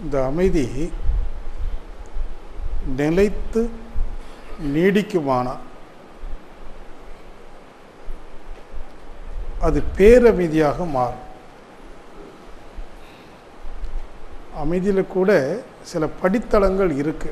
இந்த அமைதி நிலைத்து நீடிக்குமானா அது பேரமைதியாக மாறும் அமைதியில் கூட சில படித்தளங்கள் இருக்கு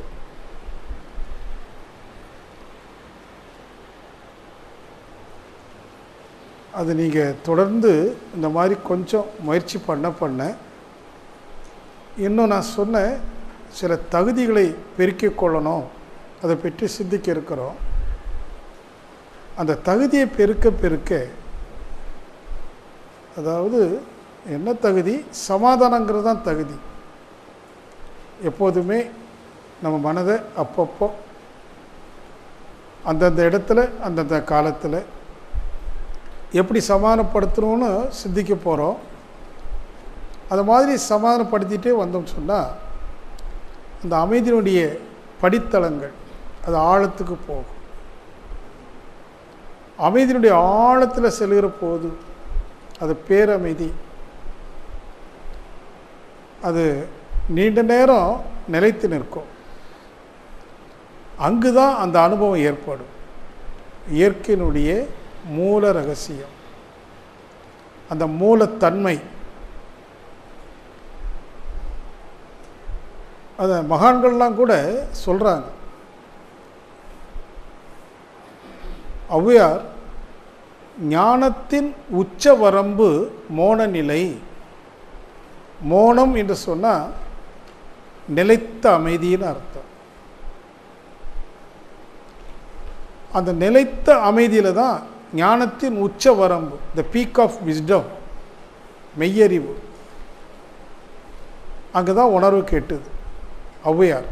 அது நீங்கள் தொடர்ந்து இந்த மாதிரி கொஞ்சம் முயற்சி பண்ண பண்ண இன்னும் நான் சொன்ன சில தகுதிகளை பெருக்கிக் கொள்ளணும் அதை பற்றி சிந்திக்க இருக்கிறோம் அந்த தகுதியை பெருக்க பெருக்க அதாவது என்ன தகுதி சமாதானங்கிறது தான் தகுதி எப்போதுமே நம்ம மனதை அப்பப்போ அந்தந்த இடத்துல அந்தந்த காலத்தில் எப்படி சமாதானப்படுத்தணும்னு சிந்திக்க போகிறோம் அது மாதிரி சமாதானப்படுத்திட்டே வந்தோம்னு சொன்னால் அந்த அமைதியினுடைய படித்தளங்கள் அது ஆழத்துக்கு போகும் அமைதியினுடைய ஆழத்தில் செல்கிற போது அது பேரமைதி அது நீண்ட நேரம் நிலைத்து நிற்கும் அங்கு தான் அந்த அனுபவம் ஏற்படும் இயற்கையினுடைய மூல ரகசியம் அந்த மூலத்தன்மை அதை மகான்கள்லாம் கூட சொல்கிறாங்க ஔவையார் ஞானத்தின் உச்ச வரம்பு மோன நிலை மோனம் என்று சொன்னால் நிலைத்த அமைதின்னு அர்த்தம் அந்த நிலைத்த அமைதியில் தான் ஞானத்தின் உச்ச வரம்பு த பீக் ஆஃப் விஸ்டம் மெய்யறிவு அங்கே தான் உணர்வு கேட்டுது ஔவையார்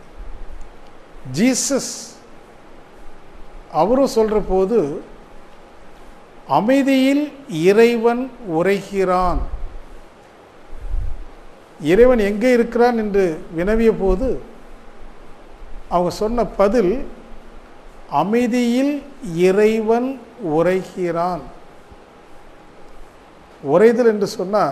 ஜீசஸ் அவரும் சொல்கிற போது அமைதியில் இறைவன் உரைகிறான் இறைவன் எங்கே இருக்கிறான் என்று வினவிய போது அவங்க சொன்ன பதில் அமைதியில் இறைவன் உரைகிறான் உரைதல் என்று சொன்னால்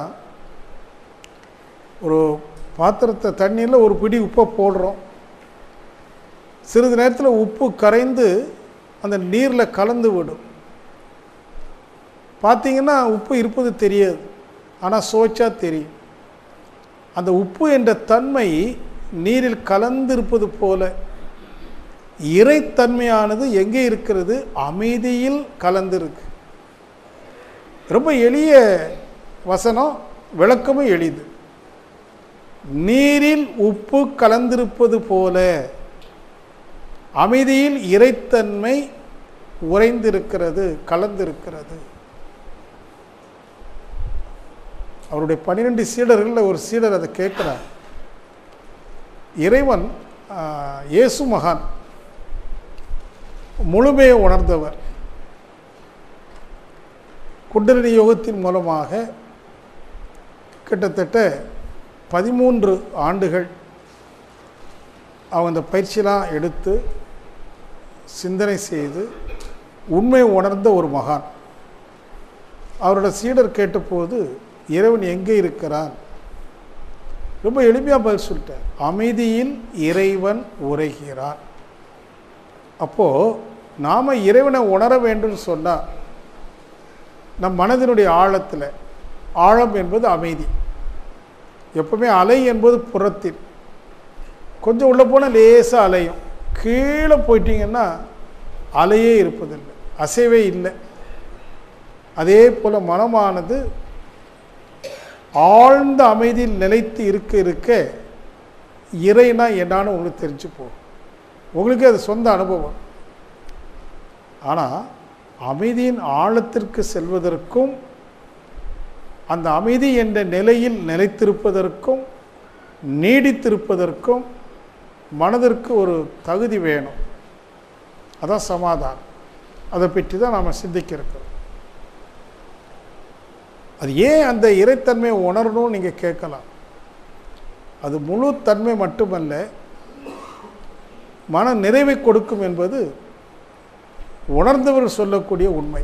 ஒரு பாத்திரத்தை தண்ணியில் ஒரு பிடி உப்பை போடுறோம் சிறிது நேரத்தில் உப்பு கரைந்து அந்த நீரில் கலந்து விடும் பார்த்தீங்கன்னா உப்பு இருப்பது தெரியாது ஆனால் சோச்சா தெரியும் அந்த உப்பு என்ற தன்மை நீரில் கலந்திருப்பது போல இறைத்தன்மையானது எங்கே இருக்கிறது அமைதியில் கலந்திருக்கு ரொம்ப எளிய வசனம் விளக்கமும் எளிது நீரில் உப்பு கலந்திருப்பது போல அமைதியில் இறைத்தன்மை உறைந்திருக்கிறது கலந்திருக்கிறது அவருடைய பன்னிரெண்டு சீடர்களில் ஒரு சீடர் அதை கேட்குறார் இறைவன் இயேசு மகான் முழுமையை உணர்ந்தவர் குண்டலினி யோகத்தின் மூலமாக கிட்டத்தட்ட பதிமூன்று ஆண்டுகள் அவங்க அந்த பயிற்சியெலாம் எடுத்து சிந்தனை செய்து உண்மை உணர்ந்த ஒரு மகான் அவரோட சீடர் கேட்டபோது இறைவன் எங்கே இருக்கிறான் ரொம்ப எளிமையாக பதில் சொல்லிட்டார் அமைதியில் இறைவன் உரைகிறான் அப்போது நாம் இறைவனை உணர வேண்டும் சொன்னால் நம் மனதினுடைய ஆழத்தில் ஆழம் என்பது அமைதி எப்பவுமே அலை என்பது புறத்தில் கொஞ்சம் உள்ளே போனால் லேசாக அலையும் கீழே போயிட்டீங்கன்னா அலையே இருப்பதில்லை அசைவே இல்லை அதே போல் மனமானது ஆழ்ந்த அமைதியில் நிலைத்து இருக்க இருக்க இறைனா என்னான்னு உங்களுக்கு தெரிஞ்சு போகும் உங்களுக்கு அது சொந்த அனுபவம் ஆனால் அமைதியின் ஆழத்திற்கு செல்வதற்கும் அந்த அமைதி என்ற நிலையில் நிலைத்திருப்பதற்கும் நீடித்திருப்பதற்கும் மனதிற்கு ஒரு தகுதி வேணும் அதான் சமாதானம் அதை பற்றி தான் நாம் சிந்திக்க இருக்கிறோம் அது ஏன் அந்த இறைத்தன்மையை உணரணும்னு நீங்கள் கேட்கலாம் அது முழு தன்மை மட்டுமல்ல மன நிறைவை கொடுக்கும் என்பது உணர்ந்தவர் சொல்லக்கூடிய உண்மை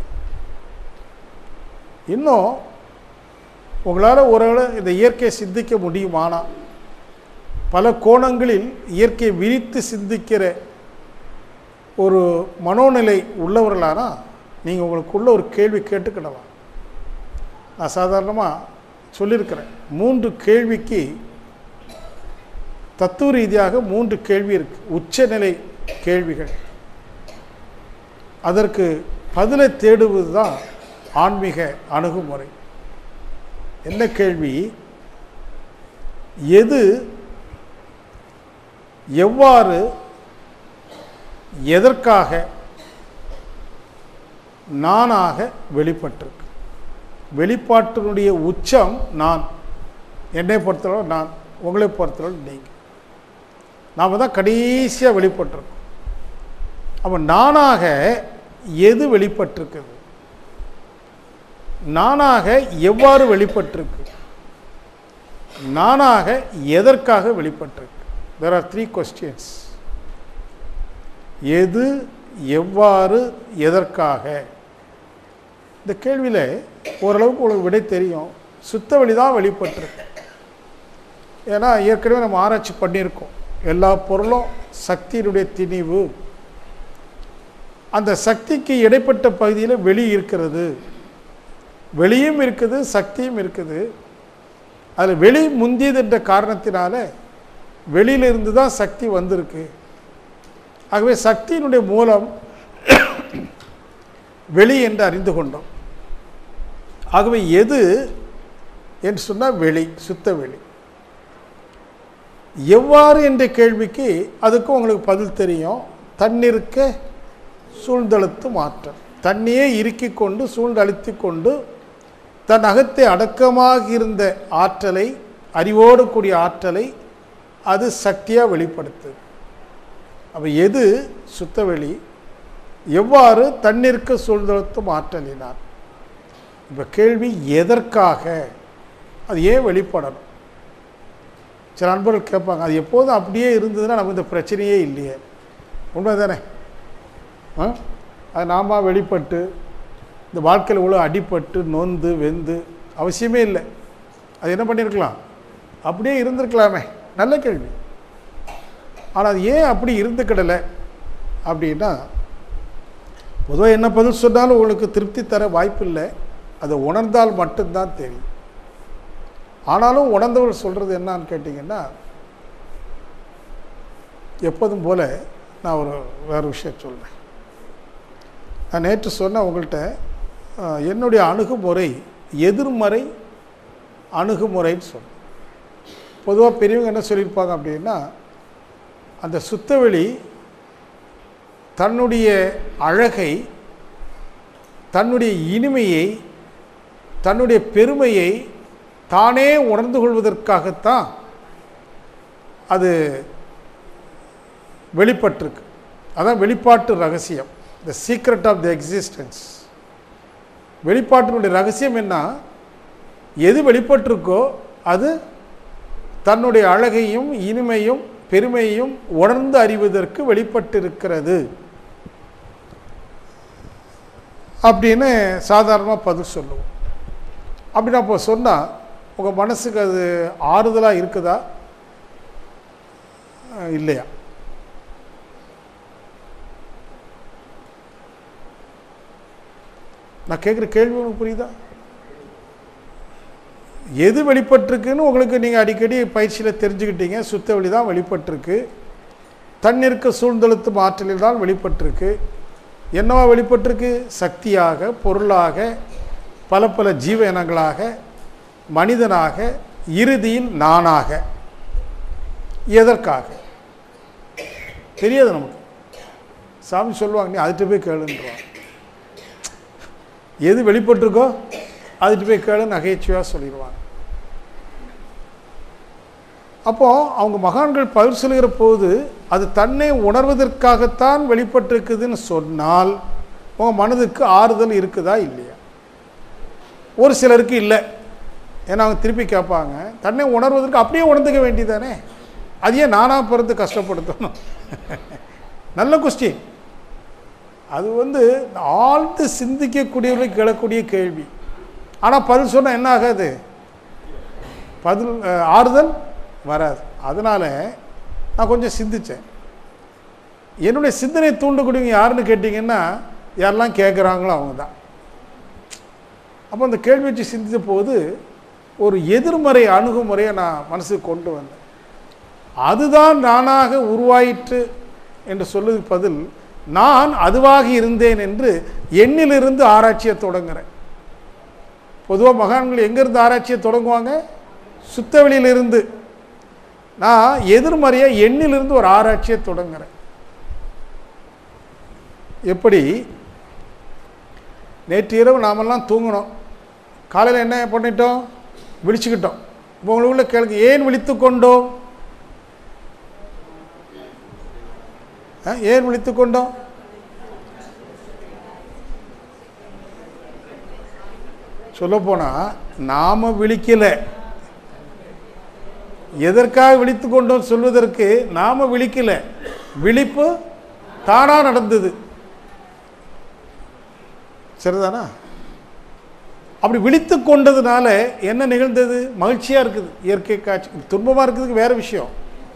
இன்னும் உங்களால் ஒரு இந்த இயற்கையை சிந்திக்க முடியுமானா பல கோணங்களில் இயற்கையை விரித்து சிந்திக்கிற ஒரு மனோநிலை உள்ளவர்களானா நீங்கள் உங்களுக்குள்ள ஒரு கேள்வி கேட்டுக்கிடலாம் நான் சாதாரணமாக சொல்லியிருக்கிறேன் மூன்று கேள்விக்கு தத்துவ ரீதியாக மூன்று கேள்வி இருக்கு உச்சநிலை கேள்விகள் அதற்கு பதிலை தேடுவது தான் ஆன்மீக அணுகுமுறை என்ன கேள்வி எது எவ்வாறு எதற்காக நானாக வெளிப்பட்டிருக்கு வெளிப்பாட்டினுடைய உச்சம் நான் என்னை பொறுத்தளவு நான் உங்களை பொறுத்தளவு நீங்கள் நாம் தான் கடைசியாக வெளிப்பட்டிருக்கோம் அப்போ நானாக எது வெளிப்பட்டிருக்குது நானாக எவ்வாறு வெளிப்பட்டிருக்கு நானாக எதற்காக வெளிப்பட்டிருக்கு தேர் ஆர் த்ரீ கொஸ்டின்ஸ் எது எவ்வாறு எதற்காக இந்த கேள்வியில் ஓரளவுக்கு உங்களுக்கு விடை தெரியும் சுத்த வழி தான் வெளிப்பட்டிருக்கு ஏன்னா ஏற்கனவே நம்ம ஆராய்ச்சி பண்ணியிருக்கோம் எல்லா பொருளும் சக்தியினுடைய திணிவு அந்த சக்திக்கு இடைப்பட்ட பகுதியில் வெளி இருக்கிறது வெளியும் இருக்குது சக்தியும் இருக்குது அதில் வெளி முந்தியது என்ற காரணத்தினால வெளியிலிருந்து தான் சக்தி வந்திருக்கு ஆகவே சக்தியினுடைய மூலம் வெளி என்று அறிந்து கொண்டோம் ஆகவே எது என்று சொன்னால் வெளி சுத்த வெளி எவ்வாறு என்ற கேள்விக்கு அதுக்கும் உங்களுக்கு பதில் தெரியும் தன்னிருக்க சூழ்ந்தழுத்து மாற்றம் தன்னையே இறுக்கிக் கொண்டு சூழ்ந்தழுத்தி கொண்டு தன் அகத்தை அடக்கமாக இருந்த ஆற்றலை அறிவோடு கூடிய ஆற்றலை அது சக்தியாக வெளிப்படுத்துது அப்போ எது சுத்தவெளி எவ்வாறு தன்னிற்க சூழ்ந்தழுத்தும் ஆற்றலினார் இப்போ கேள்வி எதற்காக அது ஏன் வெளிப்படணும் சில நண்பர்கள் கேட்பாங்க அது எப்போதும் அப்படியே இருந்ததுன்னா நமக்கு இந்த பிரச்சனையே இல்லையே உண்மை தானே ஆ அது நாம வெளிப்பட்டு இந்த வாழ்க்கையில் இவ்வளோ அடிபட்டு நொந்து வெந்து அவசியமே இல்லை அது என்ன பண்ணியிருக்கலாம் அப்படியே இருந்திருக்கலாமே நல்ல கேள்வி ஆனால் அது ஏன் அப்படி இருந்துக்கிடலை அப்படின்னா பொதுவாக என்ன பதில் சொன்னாலும் உங்களுக்கு திருப்தி தர வாய்ப்பு இல்லை அதை உணர்ந்தால் மட்டும்தான் தெரியும் ஆனாலும் உணர்ந்தவர் சொல்கிறது என்னன்னு கேட்டிங்கன்னா எப்போதும் போல் நான் ஒரு வேறு விஷயம் சொல்கிறேன் நான் நேற்று சொன்ன உங்கள்கிட்ட அஹ், என்னுடைய அணுகுமுறை எதிர்மறை அணுகுமுறைன்னு சொன்னேன் பொதுவாக பெரியவங்க என்ன சொல்லியிருப்பாங்க அப்படின்னா அந்த சுத்தவெளி தன்னுடைய அழகை தன்னுடைய இனிமையை தன்னுடைய பெருமையை தானே உணர்ந்து கொள்வதற்காகத்தான் அது வெளிப்பட்டிருக்கு அதான் வெளிப்பாட்டு ரகசியம் the secret of the existence வெளிப்பாட்டினுடைய ரகசியம் என்ன எது வெளிப்பட்டிருக்கோ அது தன்னுடைய அழகையும் இனிமையும் பெருமையையும் உணர்ந்து அறிவதற்கு வெளிப்பட்டிருக்கிறது அப்படின்னு சாதாரணமாக பதில் சொல்லுவோம் அப்படி நான் இப்போ சொன்னால் உங்கள் மனசுக்கு அது ஆறுதலாக இருக்குதா அஹ் இல்லையா நான் கேட்குற கேள்வி உங்களுக்கு புரியுதா எது வெளிப்பட்டிருக்குன்னு உங்களுக்கு நீங்கள் அடிக்கடி பயிற்சியில் தெரிஞ்சுக்கிட்டீங்க சுத்த வழி தான் வெளிப்பட்டிருக்கு தன்னிருக்க சூழ்ந்தெழுத்தும் ஆற்றலில் தான் வெளிப்பட்டிருக்கு என்னவா வெளிப்பட்டிருக்கு சக்தியாக பொருளாக பல பல ஜீவ இனங்களாக மனிதனாக இறுதியில் நானாக எதற்காக தெரியாது நமக்கு சாமி சொல்லுவாங்க நீ அதுகிட்ட போய் கேளுன்றான் எது வெளிப்பட்டிருக்கோ அதுகிட்ட போய் கேளு நகைச்சுவையாக சொல்லிடுவாங்க அப்போ அவங்க மகான்கள் பதில் சொல்லுகிற போது அது தன்னை உணர்வதற்காகத்தான் வெளிப்பட்டிருக்குதுன்னு சொன்னால் உங்கள் மனதுக்கு ஆறுதல் இருக்குதா இல்லையா ஒரு சிலருக்கு இல்லை ஏன்னா அவங்க திருப்பி கேட்பாங்க தன்னை உணர்வதற்கு அப்படியே உணர்ந்துக்க வேண்டியதானே அது ஏன் நானாக பிறந்து கஷ்டப்படுத்தணும் நல்ல கொஸ்டின் அது வந்து ஆழ்ந்து சிந்திக்கக்கூடியவர்களுக்கு கேளக்கூடிய கேள்வி ஆனால் பதில் சொன்னால் என்ன ஆகாது பதில் அஹ், ஆறுதல் வராது அதனால் நான் கொஞ்சம் சிந்தித்தேன் என்னுடைய சிந்தனை தூண்டக்கூடியவங்க யாருன்னு கேட்டிங்கன்னா யாரெல்லாம் கேட்குறாங்களோ அவங்க தான் அப்போ அந்த கேள்வி வச்சு சிந்தித்த போது ஒரு எதிர்மறை அணுகுமுறையை நான் மனசுக்கு கொண்டு வந்தேன் அதுதான் நானாக உருவாயிற்று என்று சொல்லுவதற்கு பதில் நான் அதுவாக இருந்தேன் என்று எண்ணிலிருந்து ஆராய்ச்சியை தொடங்குறேன் பொதுவாக மகான்கள் எங்கேருந்து ஆராய்ச்சியை தொடங்குவாங்க சுத்தவெளியிலிருந்து நான் எதிர்மறையாக எண்ணிலிருந்து ஒரு ஆராய்ச்சியை தொடங்குறேன் எப்படி நேற்று இரவு நாமெல்லாம் தூங்கினோம் காலையில் என்ன பண்ணிட்டோம் விழிச்சுக்கிட்டோம் இப்போ உங்களுக்குள்ள கேளுங்க ஏன் விழித்து கொண்டோம் ஆ, ஏன் விழித்து கொண்டோம் சொல்லப்போனால் நாம் விழிக்கலை எதற்காக விழித்து கொண்டோம் சொல்வதற்கு நாம் விழிக்கலை விழிப்பு தானாக நடந்தது சரிதானா அப்படி விழித்து கொண்டதுனால என்ன நிகழ்ந்தது மகிழ்ச்சியாக இருக்குது இயற்கை காட்சி துன்பமாக இருக்கிறதுக்கு வேற விஷயம்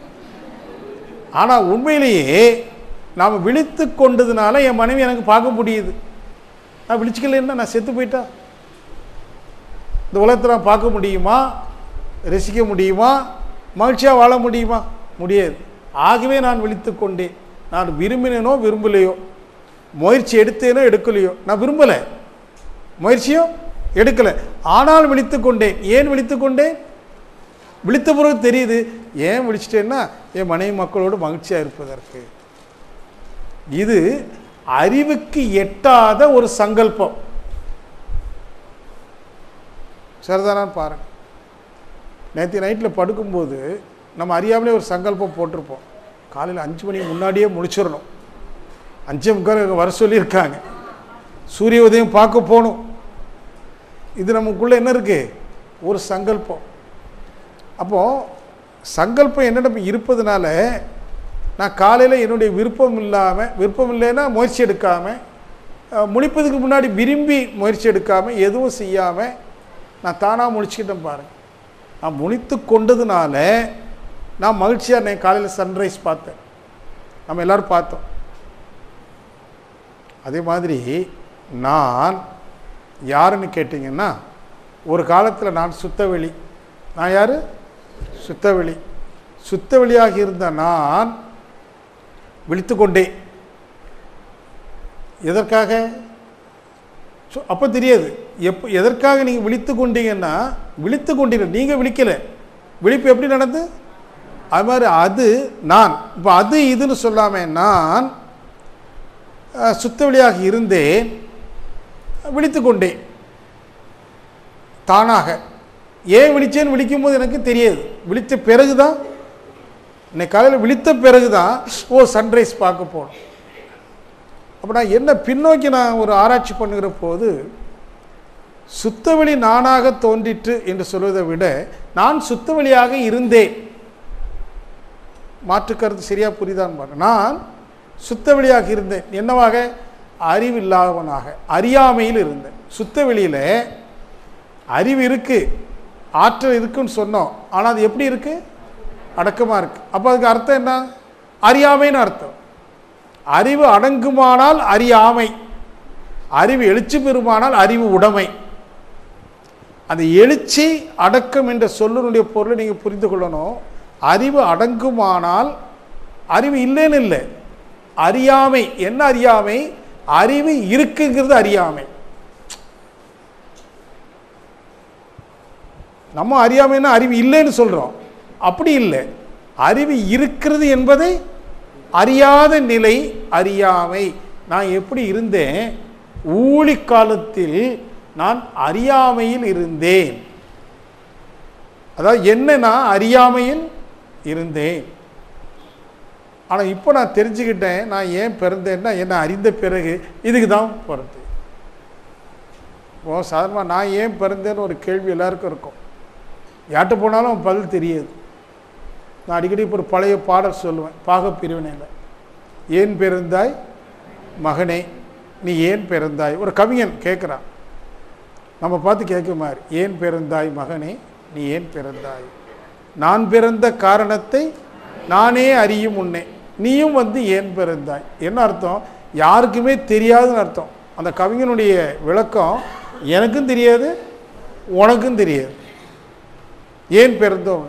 ஆனால் உண்மையிலேயே நாம் விழித்து கொண்டதுனால என் மனைவி எனக்கு பார்க்க முடியுது நான் விழிச்சிக்கலைன்னா நான் செத்து போயிட்டா இந்த உலகத்தை நான் பார்க்க முடியுமா ரசிக்க முடியுமா மகிழ்ச்சியாக வாழ முடியுமா முடியாது ஆகவே நான் விழித்து கொண்டேன் நான் விரும்பினேனோ விரும்பலையோ முயற்சி எடுத்தேனோ எடுக்கலையோ நான் விரும்பலை முயற்சியோ எடுக்கலை ஆனால் விழித்து கொண்டேன் ஏன் விழித்து கொண்டேன் விழித்த பிறகு தெரியுது ஏன் விழிச்சிட்டேன்னா என் மனைவி மக்களோடு மகிழ்ச்சியாக இருப்பதற்கு இது அறிவுக்கு எட்டாத ஒரு சங்கல்பம் சரிதானான்னு பாருங்க நேற்று நைட்டில் படுக்கும்போது நம்ம அறியாமலே ஒரு சங்கல்பம் போட்டிருப்போம் காலையில் அஞ்சு மணிக்கு முன்னாடியே முடிச்சிடணும் அஞ்சே முக்கால் வர சொல்லியிருக்காங்க சூரிய உதயம் பார்க்க போகணும் இது நமக்குள்ளே என்ன இருக்குது ஒரு சங்கல்பம் அப்போது சங்கல்பம் என்னிடம் இருப்பதனால நான் காலையில் என்னுடைய விருப்பம் இல்லாமல் விருப்பம் இல்லைன்னா முயற்சி எடுக்காமல் அஹ், முழிப்பதுக்கு முன்னாடி விரும்பி முயற்சி எடுக்காமல் எதுவும் செய்யாமல் நான் தானாக முழிச்சுக்கிட்டேன் பாருங்க நான் முழித்து கொண்டதுனால நான் மகிழ்ச்சியாக நான் காலையில் சன்ரைஸ் பார்த்தேன் நம்ம எல்லாரும் பார்த்தோம் அதே மாதிரி நான் யாருன்னு கேட்டிங்கன்னா ஒரு காலத்தில் நான் சுத்தவெளி நான் யார் சுத்தவெளி சுத்தவெளியாக இருந்த நான் விழித்து கொண்டேன் எதற்காக சு- அப்போ தெரியாது எப்போ எதற்காக நீங்கள் விழித்து கொண்டீங்கன்னா விழித்து கொண்டீங்க நீங்கள் விழிக்கலை விழிப்பு எப்படி நடந்து அது மாதிரி அது நான் இப்போ அது இதுன்னு சொல்லாமல் நான் அஹ், சுத்தவெளியாக இருந்தேன் விழித்து கொண்டேன் தானாக ஏன் விழிச்சேன்னு விழிக்கும் போது எனக்கு தெரியாது விழித்த பிறகு தான் இன்னைக்கு காலையில் விழித்த பிறகு தான் ஓ சன்ரைஸ் பார்க்க போகணும் அப்போ நான் என்ன பின்னோக்கி நான் ஒரு ஆராய்ச்சி பண்ணுகிற போது சுத்தவெளி நானாக தோன்றிற்று என்று சொல்வதை விட நான் சுத்தவெளியாக இருந்தேன் மாற்றுக்கருத்து சரியா புரிதான் பாருங்க நான் சுத்தவெளியாக இருந்தேன் என்னவாக அறிவில்லாதவனாக அறியாமையில் இருந்தேன் சுத்தவெளியில் அறிவு இருக்கு ஆற்றல் இருக்குன்னு சொன்னோம் ஆனால் அது எப்படி இருக்கு அடக்கமாக இருக்கு அப்போ அதுக்கு அர்த்தம் என்ன அறியாமைன்னு அர்த்தம் அறிவு அடங்குமானால் அறியாமை அறிவு எழுச்சி பெறுமானால் அறிவு உடைமை அந்த எழுச்சி அடக்கம் என்ற சொல்லினுடைய பொருளை நீங்கள் புரிந்து கொள்ளணும் அறிவு அடங்குமானால் அறிவு இல்லைன்னு இல்லை அறியாமை என்ன அறியாமை அறிவு இருக்குங்கிறது அறியாமை நம்ம அறியாமைன்னா அறிவு இல்லைன்னு சொல்கிறோம் அப்படி இல்லை அறிவு இருக்கிறது என்பதை அறியாத நிலை அறியாமை நான் எப்படி இருந்தேன் ஊழி காலத்தில் நான் அறியாமையில் இருந்தேன் அதாவது என்ன நான் அறியாமையில் இருந்தேன் ஆனால் இப்போ நான் தெரிஞ்சுக்கிட்டேன் நான் ஏன் பிறந்தேன்னா என்னை அறிந்த பிறகு இதுக்கு தான் பிறந்தேன் இப்போ சாதாரணமாக நான் ஏன் பிறந்தேன்னு ஒரு கேள்வி எல்லாருக்கும் இருக்கும் யார்கிட்ட போனாலும் பதில் தெரியாது நான் அடிக்கடி இப்போ ஒரு பழைய பாடல் சொல்லுவேன் பாகப் பிரிவினையில் ஏன் பிறந்தாய் மகனே நீ ஏன் பிறந்தாய் ஒரு கவிஞன் கேட்குறான் நம்ம பார்த்து கேட்க மாதிரி ஏன் பிறந்தாய் மகனே நீ ஏன் பிறந்தாய் நான் பிறந்த காரணத்தை நானே அறியும் முன்னே நீயும் வந்து ஏன் பிறந்தாய் என்ன அர்த்தம் யாருக்குமே தெரியாதுன்னு அர்த்தம் அந்த கவிஞனுடைய விளக்கம் எனக்கும் தெரியாது உனக்கும் தெரியாது ஏன் பிறந்தோம்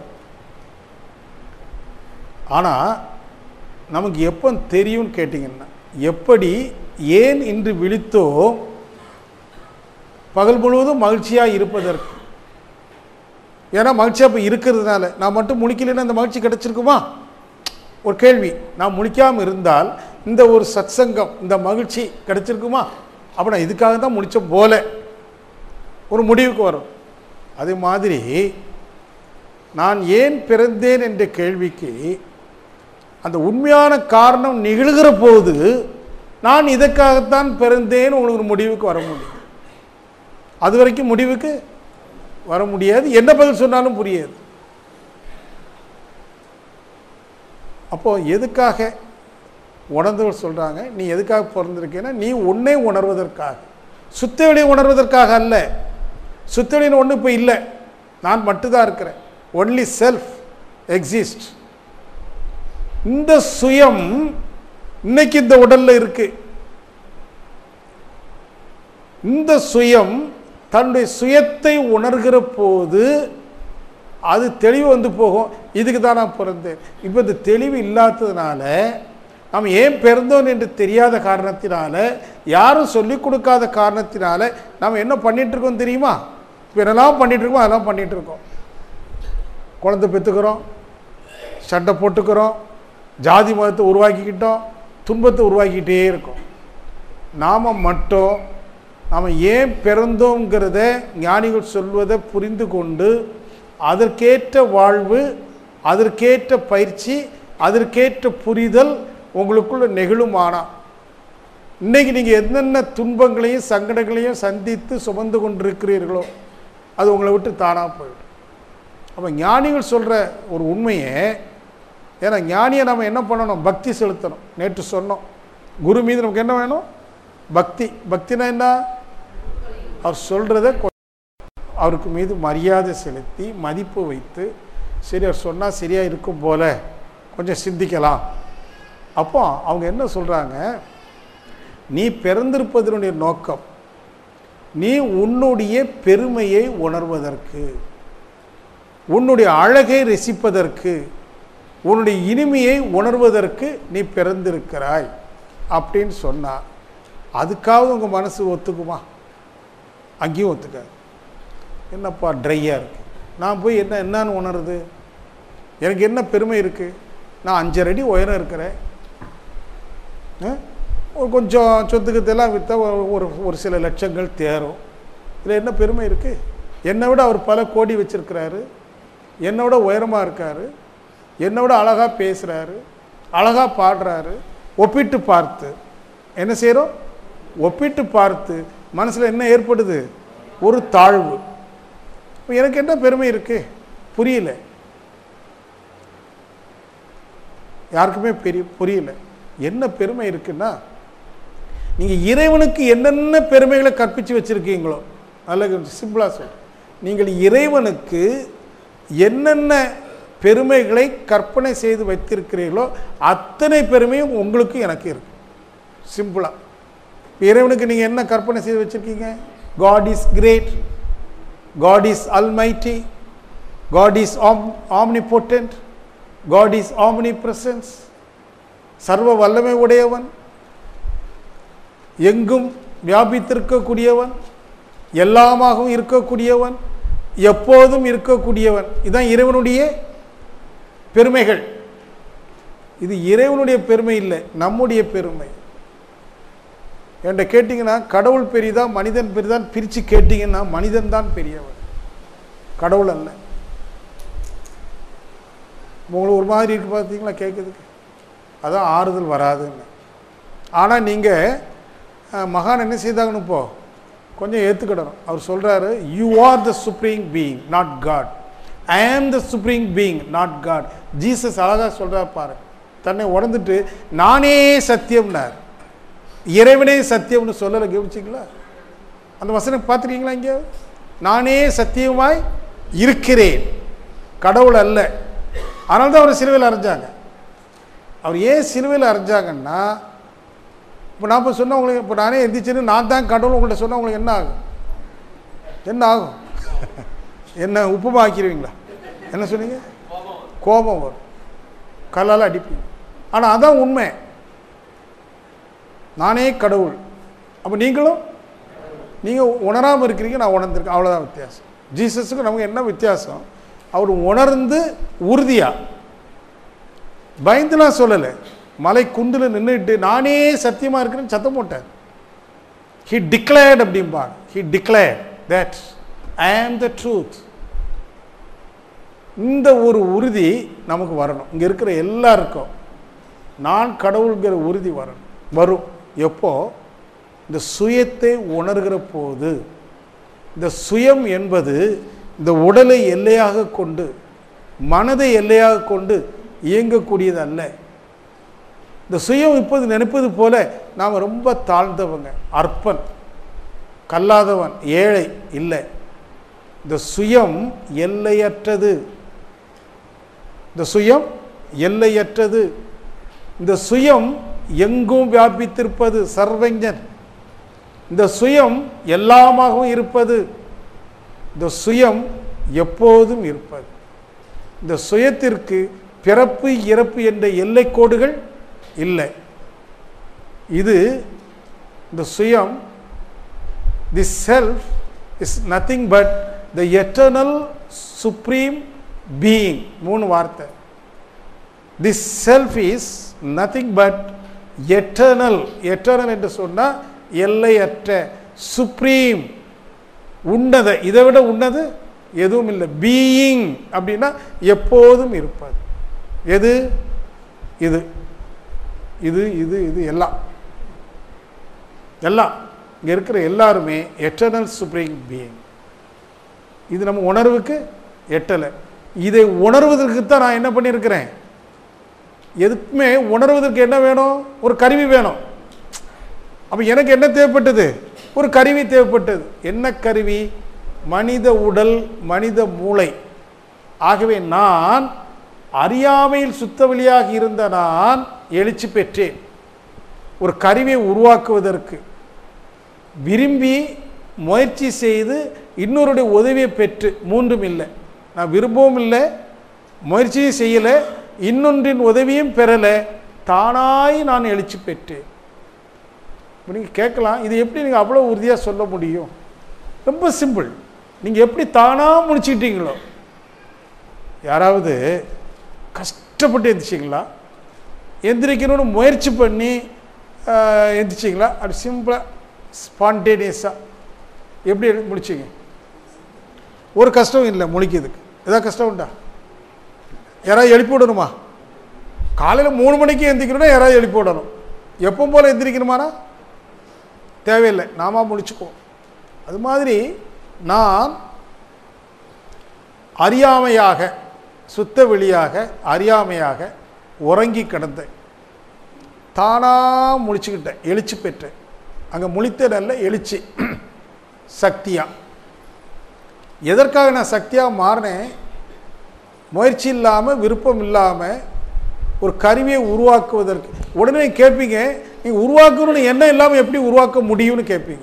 ஆனால் நமக்கு எப்போ தெரியும்னு கேட்டிங்கன்னா எப்படி ஏன் இன்று விழித்தோம் பகல் முழுவதும் மகிழ்ச்சியாக இருப்பதற்கு ஏன்னா மகிழ்ச்சியாக இப்போ இருக்கிறதுனால நான் மட்டும் முழிக்கலைன்னா அந்த மகிழ்ச்சி கிடைச்சிருக்குமா ஒரு கேள்வி நான் முழிக்காமல் இருந்தால் இந்த ஒரு சத்சங்கம் இந்த மகிழ்ச்சி கிடைச்சிருக்குமா அப்போ நான் இதுக்காக தான் முழிச்ச போல ஒரு முடிவுக்கு வரும் அதே மாதிரி நான் ஏன் பிறந்தேன் என்ற கேள்விக்கு அந்த உண்மையான காரணம் நிகழ்கிற போது நான் இதற்காகத்தான் பிறந்தேன் உங்களுக்கு ஒரு முடிவுக்கு வர முடியும் அது வரைக்கும் முடிவுக்கு வர முடியாது என்ன பதில் சொன்னாலும் புரியாது அப்போ எதுக்காக உணர்ந்தவர் சொல்றாங்க நீ எதுக்காக பிறந்திருக்கேன்னா நீ உன்னை உணர்வதற்காக சுத்தவெளியை உணர்வதற்காக அல்ல சுத்தவெளின்னு ஒன்று இப்போ இல்லை நான் மட்டும்தான் இருக்கிறேன் ஒன்லி செல்ஃப் எக்ஸிஸ்ட் இந்த சுயம் இன்னைக்கு இந்த உடல்ல இருக்கு இந்த சுயம் தன்னுடைய சுயத்தை உணர்கிற போது அது தெளிவு வந்து போகும் இதுக்கு தான் நான் பிறந்தேன் இப்போ இந்த தெளிவு இல்லாததுனால நாம் ஏன் பிறந்தோம் என்று தெரியாத காரணத்தினால யாரும் சொல்லிக் கொடுக்காத காரணத்தினால நாம் என்ன பண்ணிட்டு இருக்கோம் தெரியுமா இப்போ என்னெல்லாம் பண்ணிட்டு இருக்கோம் அதெல்லாம் பண்ணிட்டு இருக்கோம் குழந்தை பெற்றுக்கிறோம் சண்டை போட்டுக்கிறோம் ஜாதி மதத்தை உருவாக்கிக்கிட்டோம் துன்பத்தை உருவாக்கிக்கிட்டே இருக்கோம் நாம் மட்டும் நாம் ஏன் பிறந்தோங்கிறத ஞானிகள் சொல்வதை புரிந்து கொண்டு அதற்கேற்ற வாழ்வு அதற்கேற்ற பயிற்சி அதற்கேற்ற புரிதல் உங்களுக்குள்ள நெகிழுமானா இன்னைக்கு நீங்கள் என்னென்ன துன்பங்களையும் சங்கடங்களையும் சந்தித்து சுமந்து கொண்டிருக்கிறீர்களோ அது உங்களை விட்டு தானாக போயிடும் அப்போ ஞானிகள் சொல்கிற ஒரு உண்மையை ஏன்னா ஞானியை நம்ம என்ன பண்ணணும் பக்தி செலுத்தணும் நேற்று சொன்னோம் குரு மீது நமக்கு என்ன வேணும் பக்தி பக்தினா என்ன அவர் சொல்கிறத அவருக்கு மீது மரியாதை செலுத்தி மதிப்பு வைத்து சரி அவர் சொன்னால் சரியாக இருக்கும் போல கொஞ்சம் சிந்திக்கலாம் அப்போ அவங்க என்ன சொல்கிறாங்க நீ பிறந்திருப்பதனுடைய நோக்கம் நீ உன்னுடைய பெருமையை உணர்வதற்கு உன்னுடைய அழகை ரசிப்பதற்கு உன்னுடைய இனிமையை உணர்வதற்கு நீ பிறந்திருக்கிறாய் அப்படின்னு சொன்னா அதுக்காவது உங்கள் மனசு ஒத்துக்குமா அங்கேயும் ஒத்துக்காது என்னப்பா ட்ரையாக இருக்கு நான் போய் என்ன என்னன்னு உணருது எனக்கு என்ன பெருமை இருக்குது நான் அஞ்சரை அடி உயரம் இருக்கிறேன் ஆ? ஒரு கொஞ்சம் சொத்துக்கத்தெல்லாம் விற்றா ஒரு ஒரு சில லட்சங்கள் தேரும் இதில் என்ன பெருமை இருக்குது என்னை விட அவர் பல கோடி வச்சிருக்கிறாரு என்னை விட உயரமாக இருக்காரு என்னை விட அழகாக பேசுகிறாரு அழகாக பாடுறாரு ஒப்பிட்டு பார்த்து என்ன செய்கிறோம் ஒப்பிட்டு பார்த்து மனசில் என்ன ஏற்படுது ஒரு தாழ்வு இப்ப எனக்கு என்ன பெருமை இருக்கு புரியல யாருக்குமே பெரிய புரியல என்ன பெருமை இருக்குன்னா நீங்கள் இறைவனுக்கு என்னென்ன பெருமைகளை கற்பித்து வச்சுருக்கீங்களோ நல்ல சிம்பிளாக சொல் நீங்கள் இறைவனுக்கு என்னென்ன பெருமைகளை கற்பனை செய்து வைத்திருக்கிறீர்களோ அத்தனை பெருமையும் உங்களுக்கு எனக்கு இருக்கு சிம்பிளாக இறைவனுக்கு நீங்கள் என்ன கற்பனை செய்து வச்சுருக்கீங்க God is great God is almighty God is ஆம் omnipotent God is omnipresence சர்வ வல்லமை உடையவன் எங்கும் வியாபித்திருக்கக்கூடியவன் எல்லாமாகவும் இருக்கக்கூடியவன் எப்போதும் இருக்கக்கூடியவன் இதுதான் இறைவனுடைய பெருமைகள் இது இறைவனுடைய பெருமை இல்லை நம்முடைய பெருமை என்கிட்ட கேட்டிங்கன்னா கடவுள் பெரியதா மனிதன் பெரியதான் பிரித்து கேட்டிங்கன்னா மனிதன் தான் பெரியவன் கடவுள் அல்ல உங்களுக்கு ஒரு மாதிரி இருக்கு பார்த்தீங்களா கேட்குறதுக்கு அதான் ஆறுதல் வராதுன்னு ஆனால் நீங்கள் மகான் என்ன செய்தாங்கன்னு இப்போ கொஞ்சம் ஏற்றுக்கிடணும் அவர் சொல்கிறாரு you are the supreme being not God I am the supreme being not God Jesus அழகாக சொல்கிறார் பாரு தன்னை உணர்ந்துட்டு நானே சத்தியம்னார் இறைவனே சத்தியம்னு சொல்லலை கவனிச்சிங்களா அந்த வசனம் பார்த்துருக்கீங்களா இங்கே நானே சத்தியமாய் இருக்கிறேன் கடவுள் அல்ல அதனால தான் அவர் சிலுவையில் அரைஞ்சாங்க அவர் ஏன் சிலுவையில் அரைஞ்சாங்கன்னா இப்போ நான் இப்போ சொன்ன உங்களுக்கு இப்போ நானே எந்திரிச்சுன்னு நான் தான் கடவுள் உங்கள்கிட்ட சொன்னால் உங்களுக்கு என்ன ஆகும் என்ன ஆகும் என்ன உப்புமா ஆக்கிடுவீங்களா என்ன சொன்னீங்க கோபம் வரும் கல்லால் அடிப்பீங்க ஆனால் அதான் உண்மை நானே கடவுள் அப்போ நீங்களும் நீங்கள் உணராமல் இருக்கிறீங்க நான் உணர்ந்திருக்கேன் அவ்வளோதான் வித்தியாசம் ஜீசஸுக்கு நமக்கு என்ன வித்தியாசம் அவர் உணர்ந்து உறுதியாக பயந்துலாம் சொல்லலை மலை குந்தில் நின்றுட்டு நானே சத்தியமாக இருக்கிறேன்னு சத்தம் போட்டார் ஹி டிக்ளேர்ட் அப்படிம்பாங்க he declared that I am the truth இந்த ஒரு உறுதி நமக்கு வரணும் இங்கே இருக்கிற எல்லாருக்கும் நான் கடவுள்கிற உறுதி வரணும் வரும் எப்போ இந்த சுயத்தை உணர்கிற போது இந்த சுயம் என்பது இந்த உடலை எல்லையாக கொண்டு மனதை எல்லையாக கொண்டு இயங்கக்கூடியது அல்ல இந்த சுயம் இப்போது நினைப்பது போல நாம் ரொம்ப தாழ்ந்தவங்க அற்பன் கல்லாதவன் ஏழை இல்லை இந்த சுயம் எல்லையற்றது இந்த சுயம் எல்லையற்றது இந்த சுயம் எங்கும் வியாபித்திருப்பது சர்வஞன் இந்த சுயம் எல்லாமாகவும் இருப்பது இந்த சுயம் எப்போதும் இருப்பது இந்த சுயத்திற்கு பிறப்பு இறப்பு என்ற எல்லைக்கோடுகள் இல்லை இது இந்த சுயம் the self is nothing but the eternal supreme being மூணு வார்த்தை this self is nothing but eternal eternal என்று சொன்னால் எல்லையற்ற சுப்ரீம் உன்னத இதை விட உன்னது எதுவும் இல்லை பீயிங் அப்படின்னா எப்போதும் இருப்பது எது இது இது இது இது எல்லாம் எல்லாம் இங்கே இருக்கிற எல்லாருமே எட்டர்னல் சுப்ரீம் பீயிங் இது நம்ம உணர்வுக்கு எட்டலை இதை உணர்வதற்கு தான் நான் என்ன பண்ணியிருக்கிறேன் எதுக்குமே உணர்வதற்கு என்ன வேணும் ஒரு கருவி வேணும் அப்போ எனக்கு என்ன தேவைப்பட்டது ஒரு கருவி தேவைப்பட்டது என்ன கருவி மனித உடல் மனித மூளை ஆகவே நான் அறியாமையில் சுத்தவழியாக இருந்த நான் எழுச்சி பெற்றேன் ஒரு கருவியை உருவாக்குவதற்கு விரும்பி முயற்சி செய்து இன்னொருடைய உதவியை பெற்று மூன்றும் இல்லை நான் விரும்பவும் இல்லை முயற்சியும் செய்யலை இன்னொன்றின் உதவியும் பெறலை தானாய் நான் எழுச்சி பெற்றேன் நீங்கள் கேட்கலாம் இது எப்படி நீங்கள் அவ்வளோ உறுதியாக சொல்ல முடியும் ரொம்ப சிம்பிள் நீங்கள் எப்படி தானாக முடிச்சுக்கிட்டீங்களோ யாராவது கஷ்டப்பட்டு எந்திரிச்சிங்களா எந்திரிக்கணும்னு முயற்சி பண்ணி ஆஹ், எந்திரிச்சிங்களா அப்படி சிம்பிளாக ஸ்பான்டேனியஸாக எப்படி எடுத்து முடிச்சிங்க ஒரு கஷ்டம் இல்லை முழிக்கிறதுக்கு ஏதாவது கஷ்டம் உண்டா யாராவது எழுப்பி விடணுமா காலையில் மூணு மணிக்கு எந்திரிக்கணும்னா யாராவது எழுப்பி விடணும் எப்பவும் போல் எந்திரிக்கணுமானா தேவையில்லை நாம முடிச்சுக்குவோம் அது மாதிரி நான் அறியாமையாக சுத்த வெளியாக அறியாமையாக உறங்கி கிடந்தேன் தானாக முழிச்சுக்கிட்டேன் எழுச்சி பெற்றேன் அங்கே முழித்ததல்ல எழுச்சி சக்தியா எதற்காக நான் சக்தியாக மாறினேன் முயற்சி இல்லாமல் விருப்பம் இல்லாமல் ஒரு கருவியை உருவாக்குவதற்கு உடனே கேட்பீங்க நீங்கள் உருவாக்கணும்னு என்ன இல்லாமல் எப்படி உருவாக்க முடியும்னு கேட்பீங்க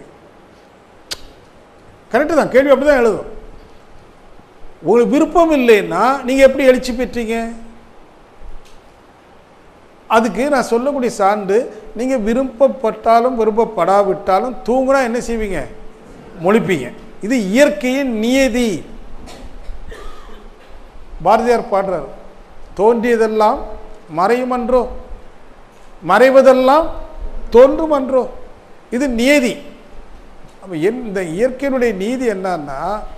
கரெக்டு தான் கேள்வி அப்படி தான் எழுதும் உங்களுக்கு விருப்பம் இல்லைன்னா நீங்கள் எப்படி எழுச்சி பெற்றீங்க அதுக்கு நான் சொல்லக்கூடிய சான்று நீங்கள் விருப்பப்பட்டாலும் விருப்பப்படாவிட்டாலும் தூங்குனா என்ன செய்வீங்க முழிப்பீங்க இது இயற்கையின் நியதி பாரதியார் பாடுறார் தோன்றியதெல்லாம் மறையுமன்றோ மறைவதெல்லாம் தோன்றுமன்றோ இது நியதி அப்போ என் இந்த இயற்கையினுடைய நீதி என்னன்னா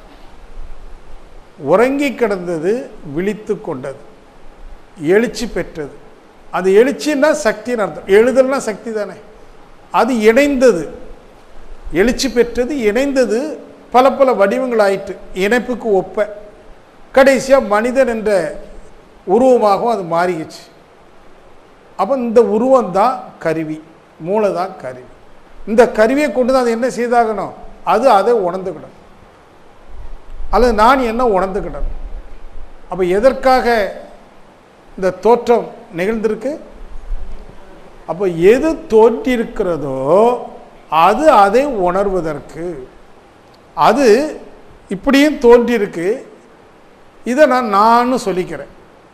உறங்கி கிடந்தது விழித்து கொண்டது எழுச்சி பெற்றது அது எழுச்சின்னா சக்தின்னு அர்த்தம் எழுதல்னா சக்தி தானே அது இணைந்தது எழுச்சி பெற்றது இணைந்தது பல பல வடிவங்கள் ஆயிற்று இணைப்புக்கு ஒப்ப கடைசியாக மனிதன் என்ற உருவமாகவும் அது மாறிடுச்சு அப்போ இந்த உருவம் தான் கருவி மூளை தான் கருவி இந்த கருவியை கொண்டு தான் அது என்ன செய்தாகணும் அது அதை உணர்ந்துக்கிடணும் அல்லது நான் என்ன உணர்ந்துக்கிடணும் அப்போ எதற்காக இந்த தோற்றம் நிகழ்ந்திருக்கு அப்போ எது தோன்றியிருக்கிறதோ அது அதை உணர்வதற்கு அது இப்படியும் தோன்றியிருக்கு இதை நான் நான் சொல்லிக்கிறேன்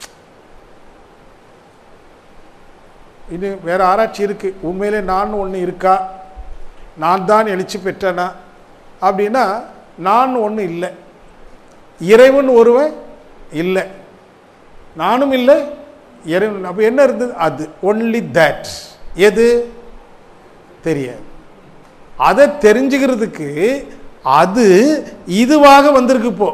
இது வேற ஆராய்ச்சி இருக்கு உண்மையிலே நான் ஒன்று இருக்கா நான் தான் எழுச்சி பெற்றனா அப்படின்னா நான் ஒன்று இல்லை இறைவன் ஒருவன் இல்லை நானும் இல்லை இறைவன் அப்போ என்ன இருந்தது அது ஒன்லி தட் எது தெரியாது அதை தெரிஞ்சுக்கிறதுக்கு அது இதுவாக வந்திருக்கு இப்போ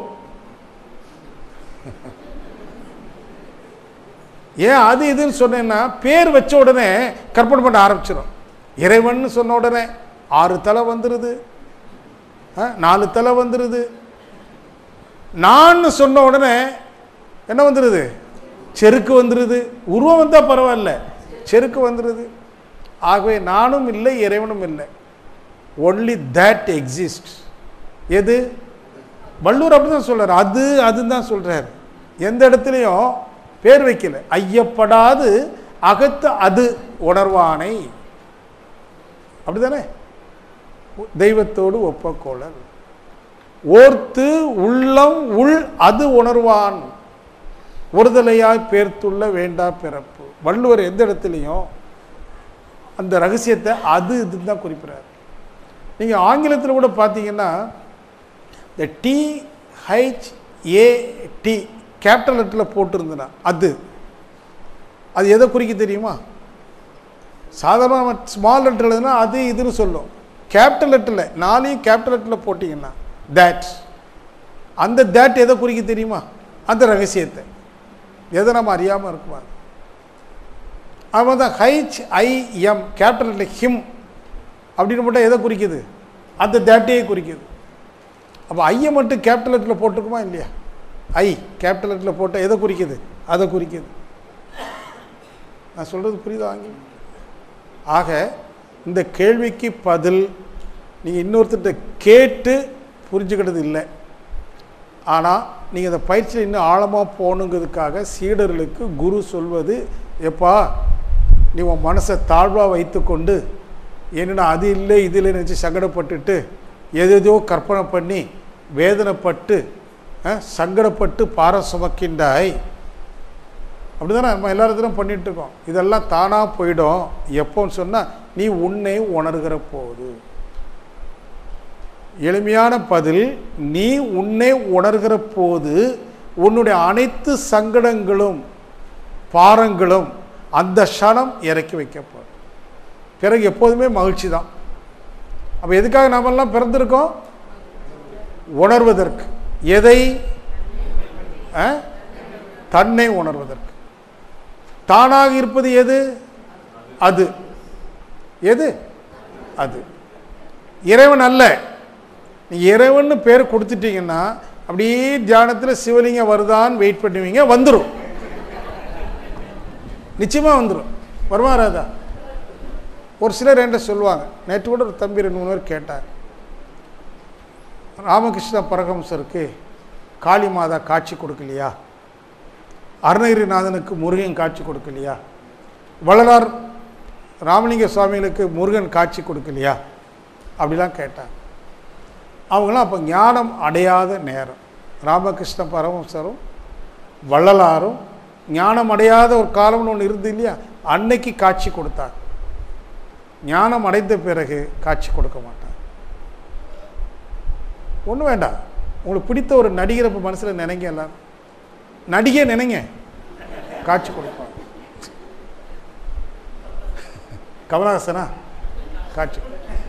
ஏன் அது இதுன்னு சொன்னேன்னா பேர் வச்ச உடனே கற்பனை பண்ண ஆரம்பிச்சிடும் இறைவன் சொன்ன உடனே ஆறு தலை வந்துடுது ஆ, நாலு தலை வந்துடுது நான் சொன்ன உடனே என்ன வந்துடுது செருக்கு வந்துடுது உருவம் வந்தால் பரவாயில்ல செருக்கு வந்துடுது ஆகவே நானும் இல்லை இறைவனும் இல்லை ஒன்லி தட் எக்ஸிஸ்ட் எது வள்ளுவர் அப்படி தான் சொல்றார் அது அதுன்னு தான் சொல்றார் எந்த இடத்துலையும் பேர் வைக்கல ஐயப்படாது அகத்து அது உணர்வானை அப்படிதானே தெய்வத்தோடு ஒப்பக்கோளல் ஓர்த்து உள்ளம் உள் அது உணர்வான் ஒருதலையாய் பேர்த்துள்ள வேண்டா பிறப்பு வள்ளுவர் எந்த இடத்துலையும் அந்த ரகசியத்தை அது இதுன்னு தான் குறிப்பிடார் நீங்கள் ஆங்கிலத்தில் கூட பார்த்தீங்கன்னா இந்த டி ஹைச் ஏடி கேபிட்டல் லெட்டரில் போட்டிருந்தனா அது அது எதை குறிக்க தெரியுமா சாதாரண ஸ்மால் லெட்டர் எழுதுனா அது இதுன்னு சொல்லும் கேபிட்டல் லெட்டரில் நாளையும் கேபிட்டல் லெட்டரில் போட்டிங்கன்னா தேட் அந்த தேட் எதை குறிக்க தெரியுமா அந்த ரகசியத்தை எதை நம்ம அறியாமல் இருக்குமா அவன் தான் H I M capital letter him அப்படின்னு போட்டால் எதை குறிக்குது அந்த தேட்டையே குறிக்குது அப்போ ஐயை மட்டும் கேபிட்டல் லெட்டரில் போட்டிருக்குமா இல்லையா ஐ கேபிட்டல் லெட்டரில் போட்டால் எதை குறிக்குது அதை குறிக்குது நான் சொல்கிறது புரியுதா ஆங்கிலம் ஆக இந்த கேள்விக்கு பதில் நீங்கள் இன்னொருத்தர்கிட்ட கேட்டு புரிஞ்சுக்கிட்டது இல்லை ஆனால் நீங்கள் இந்த பயிற்சியில் இன்னும் ஆழமாக போகணுங்கிறதுக்காக சீடர்களுக்கு குரு சொல்வது எப்பா நீ உன் மனசை தாழ்வாக வைத்துக்கொண்டு என்னடா அது இல்லை இது இல்லை நினச்சி சங்கடப்பட்டுட்டு எதேதோ கற்பனை பண்ணி வேதனைப்பட்டு அஹ், சங்கடப்பட்டு பாரம் சுமக்கின்றாய் அப்படிதானே நம்ம எல்லா பண்ணிட்டு இருக்கோம் இதெல்லாம் தானாக போயிடும் எப்போன்னு சொன்னால் நீ உன்னை உணர்கிற போது எளிமையான பதில் நீ உன்னை உணர்கிற போது உன்னுடைய அனைத்து சங்கடங்களும் பாரங்களும் அந்த க்ஷணம் இறக்கி வைக்கப்படும் பிறகு எப்போதுமே மகிழ்ச்சி தான் அப்போ எதுக்காக நாமெல்லாம் பிறந்திருக்கோம் உணர்வதற்கு எதை ஆ? தன்னை உணர்வதற்கு தானாக இருப்பது எது அது எது அது இறைவன் அல்ல நீ இறைவன் பேர் கொடுத்துட்டீங்கன்னா அப்படியே தியானத்தில் சிவலிங்கம் வருதான்னு வெயிட் பண்ணுவீங்க வந்துடும் நிச்சயமா வந்துடும் வருமா வராதா ஒரு சிலர் என்கிட்ட சொல்லுவாங்க நேற்று கூட ஒரு தம்பி ரெண்டு மூணு பேர் கேட்டார் ராமகிருஷ்ண பரகம்சருக்கு காளி மாதா காட்சி கொடுக்கலையா அருணகிரிநாதனுக்கு முருகன் காட்சி கொடுக்கலையா வள்ளலார் ராமலிங்க சுவாமிகளுக்கு முருகன் காட்சி கொடுக்கலையா அப்படிலாம் கேட்டாங்க அவங்களாம் அப்போ ஞானம் அடையாத நேரம் ராமகிருஷ்ண பரமஹம்சரும் வள்ளலாரும் ஞானம் அடையாத ஒரு காலம்னு ஒன்று இருந்து இல்லையா அன்னைக்கு காட்சி கொடுத்தாங்க ஞானம் அடைந்த பிறகு காட்சி கொடுக்க மாட்டாங்க ஒன்றும் வேண்டாம் உங்களுக்கு பிடித்த ஒரு நடிகரை இப்போ மனசில் நினைங்க எல்லாரும் நடிகை நினைங்க காட்சி கொடுப்பாங்க கமலஹாசனா காட்சி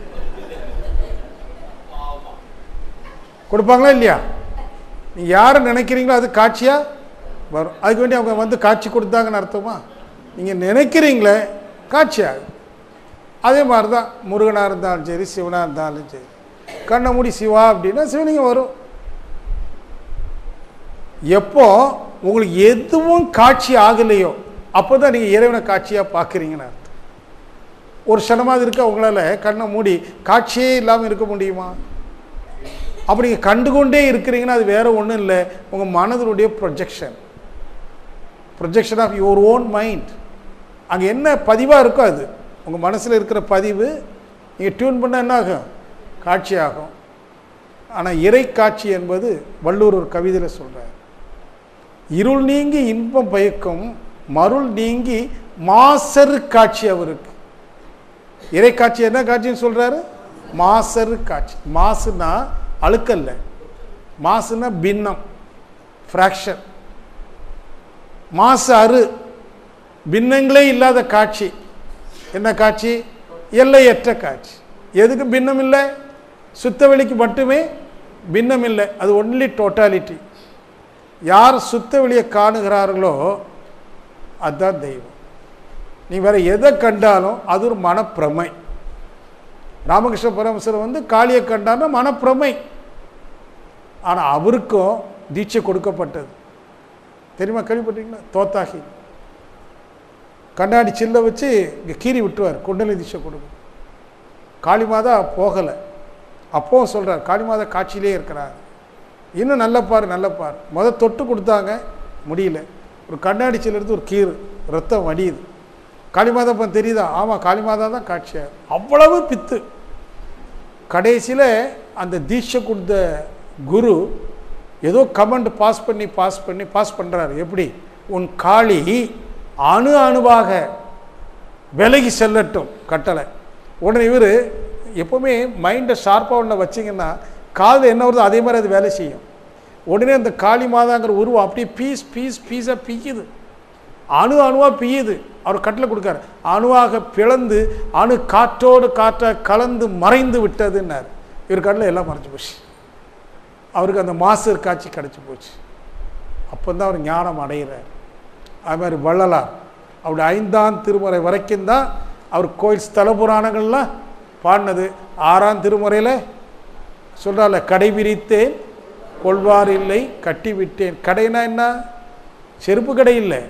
கொடுப்பாங்களா இல்லையா நீ யாரை நினைக்கிறீங்களோ அது காட்சியாக வரும் அதுக்கு வேண்டி அவங்க வந்து காட்சி கொடுத்தாங்கன்னு அர்த்தமா நீங்கள் நினைக்கிறீங்களே காட்சியாகும் அதே மாதிரி தான் முருகனாக இருந்தாலும் சரி சிவனாக இருந்தாலும் சரி கண்ணை மூடி சிவா அப்படின்னா சிவலிங்கம் வரும் எப்போ உங்களுக்கு எதுவும் காட்சி ஆகலையோ அப்போ தான் நீங்கள் இறைவனை காட்சியாக பார்க்குறீங்கன்னு அர்த்தம் ஒரு க்ஷணமாவது இருக்க உங்களால் கண்ணை மூடி காட்சியே இல்லாமல் இருக்க முடியுமா அப்படி நீங்கள் கண்டுகொண்டே இருக்கிறீங்கன்னா அது வேற ஒன்றும் இல்லை உங்கள் மனதினுடைய projection projection of your own mind அங்கே என்ன பதிவாக இருக்கோ அது உங்கள் மனசில் இருக்கிற பதிவு நீங்கள் டியூன் பண்ண என்ன ஆகும் காட்சி ஆகும் ஆனால் இறை காட்சி என்பது வள்ளூர் ஒரு கவிதையில் சொல்கிறார் இருள் நீங்கி இன்பம் பயக்கும் மருள் நீங்கி மாசரு காட்சி அவருக்கு இறை காட்சி என்ன காட்சின்னு சொல்கிறாரு மாசரு காட்சி மாசுனா அழுக்கல்ல மாசுனா பின்னம் ஃப்ராக்ஷன் மாசு அரு பின்னங்களே இல்லாத காட்சி என்ன காட்சி எல்லையற்ற காட்சி எதுக்கு பின்னம் இல்லை சுத்தவெளிக்கு மட்டுமே பின்னம் இல்லை அது ஒன்லி டோட்டாலிட்டி யார் சுத்தவெளியை காணுகிறார்களோ அதுதான் தெய்வம் நீ வேற எதை கண்டாலும் அது ஒரு மனப்பிரமை ராமகிருஷ்ண பரமசர் வந்து காளியை கண்டான்னா மனப்பிரமை ஆனால் அவருக்கும் தீட்சை கொடுக்கப்பட்டது தெரியுமா கேள்விப்பட்டீங்களா தோத்தாகி கண்ணாடி சில்லை வச்சு இங்கே கீறி விட்டுவார் குண்டலி தீட்சை கொடுக்கும் காளிமாதா போகலை அப்போவும் சொல்கிறார் காளிமாதா காட்சியிலே இருக்கிறார் இன்னும் நல்ல பாரு நல்ல பாரு முத தொட்டு கொடுத்தாங்க முடியல ஒரு கண்ணாடி சில்ல எடுத்து ஒரு கீறு ரத்தம் வடியுது காளிமாதா இப்போ தெரியுதா ஆமாம் காளிமாதா தான் காட்சியார் அவ்வளவு பித்து கடைசியில் அந்த தீட்சை கொடுத்த குரு ஏதோ கமெண்ட் பாஸ் பண்ணி பாஸ் பண்ணி பாஸ் பண்ணுறாரு எப்படி உன் காளி அணு அணுவாக விலகி செல்லட்டும் கட்டளை உடனே இவர் எப்போவுமே மைண்டை ஷார்ப்பாக ஒன்று வச்சிங்கன்னா காது என்ன வருதோ அதே மாதிரி அது வேலை செய்யும் உடனே அந்த காளி மாதாங்கிற உருவம் அப்படியே பீஸ் பீஸ் பீஸாக பிய்யுது அணு அணுவாக பிய்யுது அவர் கட்டளை கொடுக்காரு அணுவாக பிளந்து அணு காற்றோடு காற்றாக கலந்து மறைந்து விட்டதுன்னார் இவர் கட்டில் எல்லாம் மறைஞ்சு போச்சு அவருக்கு அந்த மாசர் காட்சி கிடச்சி போச்சு அப்போ தான் அவர் ஞானம் அடைகிறார் அது மாதிரி வள்ளலார் அவருடைய ஐந்தாம் திருமுறை வரைக்கும் தான் அவர் கோயில் ஸ்தல புராணங்கள்லாம் பாடினது ஆறாம் திருமுறையில் சொல்கிறார்ல கடை விரித்தேன் கொள்வார் இல்லை கட்டி விட்டேன் கடைனா என்ன செருப்பு கடை இல்லை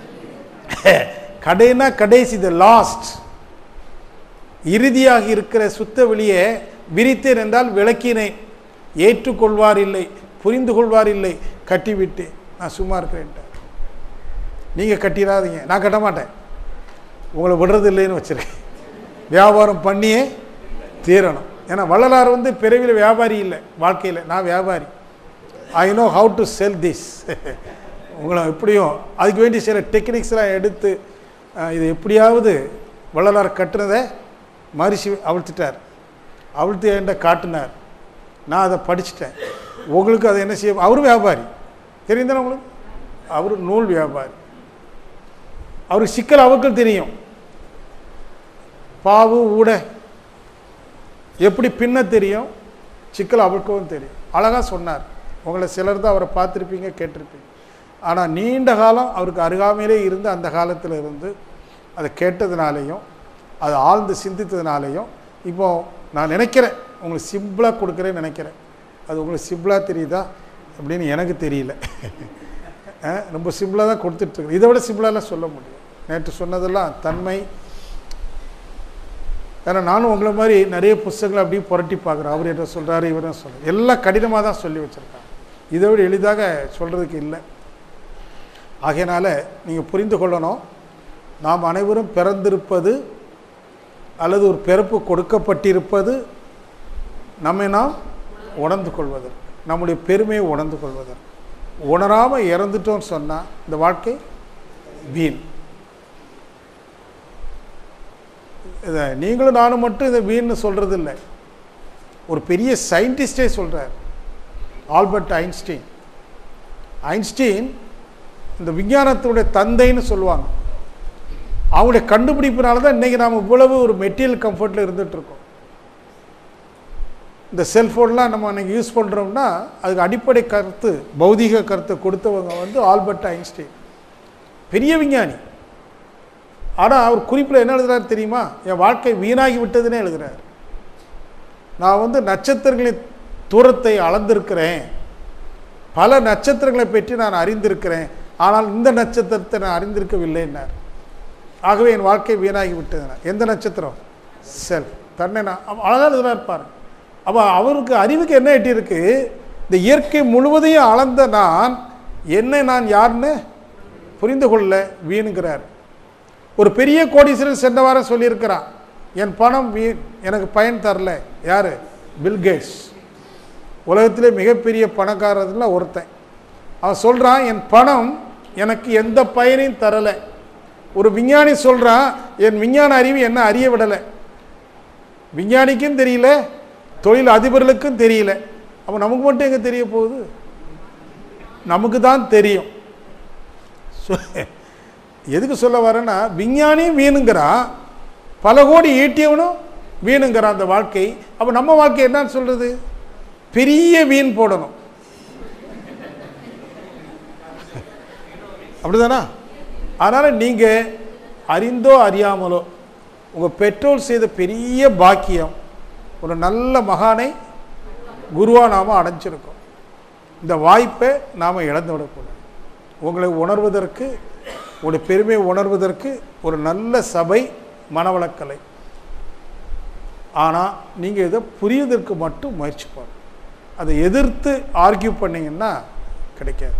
கடைனா கடைசி த லாஸ்ட் இறுதியாக இருக்கிற சுத்த வெளியே விரித்தேன் என்றால் விளக்கினேன் ஏற்றுக்கொள்வார் இல்லை புரிந்து கொள்வார் இல்லை கட்டிவிட்டேன் நான் சும்மா இருக்கிறேன்ட்டேன் நீங்கள் கட்டிடாதீங்க நான் கட்ட மாட்டேன் உங்களை விடுறது இல்லைன்னு வச்சுருக்கேன் வியாபாரம் பண்ணியே தீரணும் ஏன்னா வள்ளலார் வந்து பிறவியில் வியாபாரி இல்லை வாழ்க்கையில் நான் வியாபாரி I know how to sell this உங்களை எப்படியும் அதுக்கு வேண்டி சில டெக்னிக்ஸ்லாம் எடுத்து அஹ், இது எப்படியாவது வள்ளலார் கட்டுனதை மரிசி அவிழ்த்துட்டார் அவிழ்த்து என்கிட்ட காட்டினார் நான் அதை படிச்சிட்டேன் உங்களுக்கு அதை என்ன செய்ய அவரும் வியாபாரி தெரியும் தானே உங்களுக்கு அவர் நூல் வியாபாரி அவருக்கு சிக்கல் அவருக்கும் தெரியும் பாவு ஊட எப்படி பின்ன தெரியும் சிக்கல் அவருக்கும் தெரியும் அழகாக சொன்னார் உங்களை சிலர் தான் அவரை பார்த்துருப்பீங்க கேட்டிருப்பீங்க ஆனால் நீண்ட காலம் அவருக்கு அருகாமையிலே இருந்து அந்த காலத்தில் இருந்து அதை கேட்டதுனாலையும் அதை ஆழ்ந்து சிந்தித்ததுனாலையும் இப்போ நான் நினைக்கிறேன் உங்களுக்கு சிம்பிளாக கொடுக்குறேன்னு நினைக்கிறேன் அது உங்களுக்கு சிம்பிளாக தெரியுதா அப்படின்னு எனக்கு தெரியல அஹ், ரொம்ப சிம்பிளாக தான் கொடுத்துட்ருக்கு இதை விட சிம்பிளாலாம் சொல்ல முடியும் நேற்று சொன்னதெல்லாம் தன்மை ஏன்னா நானும் உங்களை மாதிரி நிறைய புஸ்தகங்களை அப்படியே புரட்டி பார்க்குறேன் அவர் என்ன சொல்கிறாரு இவர் என்ன சொல்கிறார் எல்லாம் கடினமாக தான் சொல்லி வச்சுருக்காங்க இதை விட எளிதாக சொல்கிறதுக்கு இல்லை ஆகையினால நீங்கள் புரிந்து கொள்ளணும் நாம் அனைவரும் பிறந்திருப்பது அல்லது ஒரு பிறப்பு கொடுக்கப்பட்டிருப்பது நம்மை நாம் உணர்ந்து கொள்வதற்கு நம்முடைய பெருமையை உணர்ந்து கொள்வதற்கு உணராமல் இறந்துட்டோம்னு சொன்னால் இந்த வாழ்க்கை வீண் இதை நீங்களும் நானும் மட்டும் இதை வீண்னு சொல்கிறது இல்லை ஒரு பெரிய சயின்டிஸ்டே சொல்கிறார் ஆல்பர்ட் ஐன்ஸ்டீன் ஐன்ஸ்டீன் இந்த விஞ்ஞானத்துடைய தந்தைன்னு சொல்லுவாங்க அவங்களுடைய கண்டுபிடிப்பினால தான் இன்றைக்கி நாம் இவ்வளவு ஒரு மெட்டீரியல் கம்ஃபர்ட்டில் இருந்துகிட்ருக்கோம் இந்த செல்ஃபோன்லாம் நம்ம அன்றைக்கி யூஸ் பண்ணுறோம்னா அதுக்கு அடிப்படை கருத்து பௌதீக கருத்தை கொடுத்தவங்க வந்து ஆல்பர்ட் ஐன்ஸ்டீன் பெரிய விஞ்ஞானி ஆனால் அவர் குறிப்பில் என்ன எழுதுறாரு தெரியுமா என் வாழ்க்கை வீணாகி விட்டதுன்னே எழுதுறார் நான் வந்து நட்சத்திரங்களின் தூரத்தை அளந்திருக்கிறேன் பல நட்சத்திரங்களை பற்றி நான் அறிந்திருக்கிறேன் ஆனால் இந்த நட்சத்திரத்தை நான் அறிந்திருக்கவில்லைன்னார் ஆகவே என் வாழ்க்கை வீணாகி விட்டதுனார் எந்த நட்சத்திரம் செல் தன்னை நான் அவ- அழகா எழுதுறாரு பாருங்க அப்போ அவருக்கு அறிவுக்கு என்ன எட்டியிருக்கு இந்த இயற்கை முழுவதையும் அளந்த நான் என்னை நான் யாருன்னு புரிந்து கொள்ள வீணுங்கிறார் ஒரு பெரிய கோடீஸ்வரன் சென்ற வாரம் சொல்லியிருக்கிறான் என் பணம் வீண் எனக்கு பயன் தரல யார் பில்கேட்ஸ் உலகத்திலே மிகப்பெரிய பணக்காரதுல ஒருத்தன் அவன் சொல்கிறான் என் பணம் எனக்கு எந்த பயனையும் தரலை ஒரு விஞ்ஞானி சொல்கிறான் என் விஞ்ஞான அறிவு என்ன அறிய விடலை விஞ்ஞானிக்கும் தெரியல தொழில் அதிபர்களுக்கும் தெரியல அப்போ நமக்கு மட்டும் எங்கே தெரிய போகுது நமக்கு தான் தெரியும் சொ- எதுக்கு சொல்ல வரேன்னா விஞ்ஞானியும் வீணுங்கிறான் பல கோடி ஈட்டியவனும் வீணுங்கிறான் அந்த வாழ்க்கை அப்போ நம்ம வாழ்க்கை என்னன்னு சொல்றது பெரிய வீண் போடணும் அப்படிதானா அதனால் நீங்கள் அறிந்தோ அறியாமலோ உங்கள் பெற்றோர் செய்த பெரிய பாக்கியம் ஒரு நல்ல மகானை குருவா நாம் அடைஞ்சிருக்கோம் இந்த வாய்ப்பை நாம் இழந்து விடக்கூடாது உங்களை உணர்வதற்கு உங்களுடைய பெருமையை உணர்வதற்கு ஒரு நல்ல சபை மனவளக்கலை ஆனால் நீங்கள் இதை புரியுவதற்கு மட்டும் முயற்சி பண்ணணும் அதை எதிர்த்து ஆர்கியூ பண்ணீங்கன்னா கிடைக்காது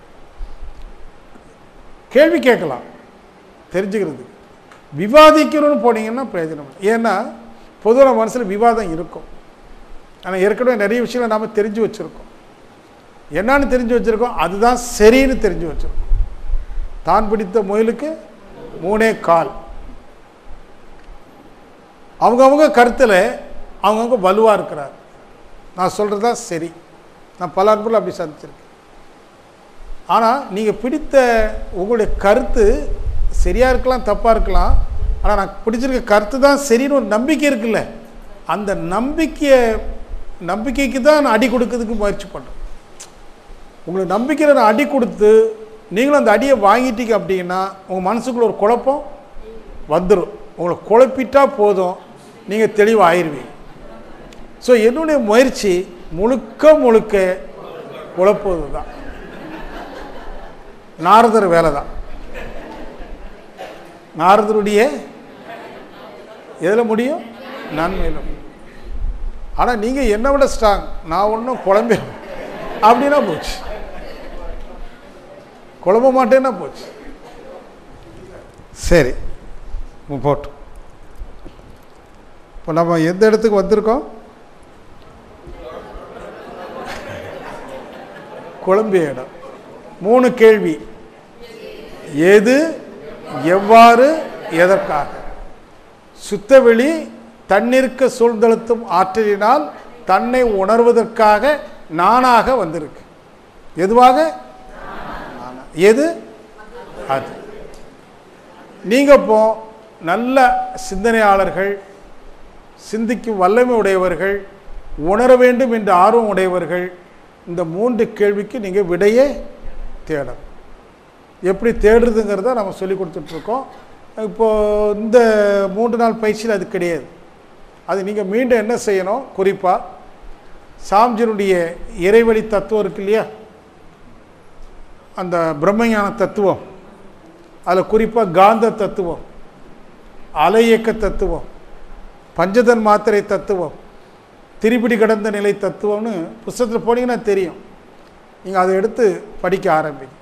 கேள்வி கேட்கலாம் தெரிஞ்சுக்கிறதுக்கு விவாதிக்கணும்னு போனீங்கன்னா பிரயோஜனம் இல்லை. ஏன்னா பொதுவாக மனசில் விவாதம் இருக்கும் ஆனால் ஏற்கனவே நிறைய விஷயங்களை நாம் தெரிஞ்சு வச்சுருக்கோம் என்னன்னு தெரிஞ்சு வச்சுருக்கோம் அதுதான் சரின்னு தெரிஞ்சு வச்சுருக்கோம் தான் பிடித்த முயலுக்கு மூணே கால் அவங்கவுங்க கருத்தில் அவங்கவுங்க வலுவாக இருக்கிறார் நான் சொல்கிறது தான் சரி நான் பல அன்புல அப்படி சந்திச்சிருக்கேன் ஆனால் நீங்கள் பிடித்த உங்களுடைய கருத்து சரியாக இருக்கலாம் தப்பாக இருக்கலாம் ஆனால் நான் பிடிச்சிருக்க கருத்து தான் சரின்னு ஒரு நம்பிக்கை இருக்குல்ல அந்த நம்பிக்கையை நம்பிக்கைக்கு தான் நான் அடி கொடுக்கறதுக்கு முயற்சி பண்ணுறேன் உங்களுக்கு நம்பிக்கையில் நான் அடி கொடுத்து நீங்களும் அந்த அடியை வாங்கிட்டீங்க அப்படின்னா உங்கள் மனசுக்குள்ள ஒரு குழப்பம் வந்துடும் உங்களை குழப்பிட்டா போதும் நீங்கள் தெளிவாயிருவீங்க ஸோ என்னுடைய முயற்சி முழுக்க முழுக்க குழப்புவது தான் நாரதர் வேலை தான் நாரதருடைய எதில் முடியும் நன்மையில் ஆனால் நீங்கள் என்னை விட ஸ்ட்ராங் நான் ஒன்றும் குழம்பி அப்படின்னா போச்சு குழம்ப மாட்டேன்னா போச்சு சரி இப்போ போட்டோம் இப்போ நம்ம எந்த இடத்துக்கு வந்திருக்கோம் குழம்பிய இடம் மூணு கேள்வி எது எவ்வாறு எதற்காக சுத்தவெளி தன்னிருக்க சூழ்ந்தழுத்தும் ஆற்றலினால் தன்னை உணர்வதற்காக நானாக வந்திருக்கு எதுவாக நானா. எது அது நீங்க இப்போ நல்ல சிந்தனையாளர்கள் சிந்திக்கும் வல்லமை உடையவர்கள் உணர வேண்டும் என்ற ஆர்வம் உடையவர்கள் இந்த மூன்று கேள்விக்கு நீங்கள் விடையே தேடணும் எப்படி தேடுறதுங்கிறத நம்ம சொல்லி கொடுத்துட்ருக்கோம் இப்போது இந்த மூன்று நாள் பயிற்சியில் அது கிடையாது அது நீங்கள் மீண்டும் என்ன செய்யணும் குறிப்பாக சாம்ஜினுடைய இறைவழி தத்துவம் இருக்கு இல்லையா அந்த பிரம்மஞான தத்துவம் அதில் குறிப்பாக காந்த தத்துவம் அலை இயக்க தத்துவம் பஞ்சதன் மாத்திரை தத்துவம் திரிபிடி கடந்த நிலை தத்துவம்னு புஸ்தகத்தில் போனீங்கன்னா தெரியும் நீங்கள் அதை எடுத்து படிக்க ஆரம்பிங்க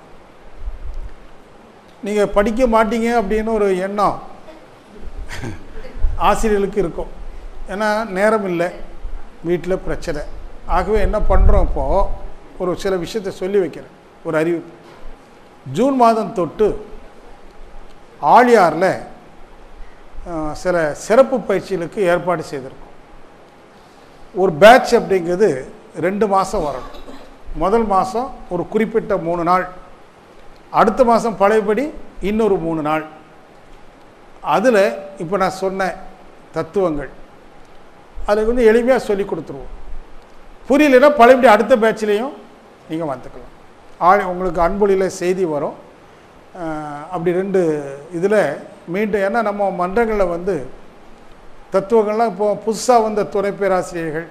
நீங்கள் படிக்க மாட்டீங்க அப்படின்னு ஒரு எண்ணம் ஆசிரியர்களுக்கு இருக்கும் ஏன்னா நேரம் இல்லை வீட்டில் பிரச்சனை ஆகவே என்ன பண்ணுறோம் இப்போது ஒரு சில விஷயத்தை சொல்லி வைக்கிறேன் ஒரு அறிவிப்பு ஜூன் மாதம் தொட்டு ஆழியாரில் அஹ், சில சிறப்பு பயிற்சிகளுக்கு ஏற்பாடு செய்திருக்கோம் ஒரு பேட்ச் அப்படிங்கிறது ரெண்டு மாதம் வரணும் முதல் மாதம் ஒரு குறிப்பிட்ட மூணு நாள் அடுத்த மாதம் பழையபடி இன்னொரு மூணு நாள் அதில் இப்போ நான் சொன்ன தத்துவங்கள் அதில் கொஞ்சம் எளிமையாக சொல்லி கொடுத்துருவோம் புரியலைன்னா பழையபடி அடுத்த பேட்ச்லேயும் நீங்கள் வந்துக்கலாம் ஆள் உங்களுக்கு அன்பொழியில் செய்தி வரும் அஹ், அப்படி ரெண்டு இதில் மீண்டும் ஏன்னா நம்ம மன்றங்களில் வந்து தத்துவங்கள்லாம் இப்போ புதுசாக வந்த துணை பேராசிரியர்கள்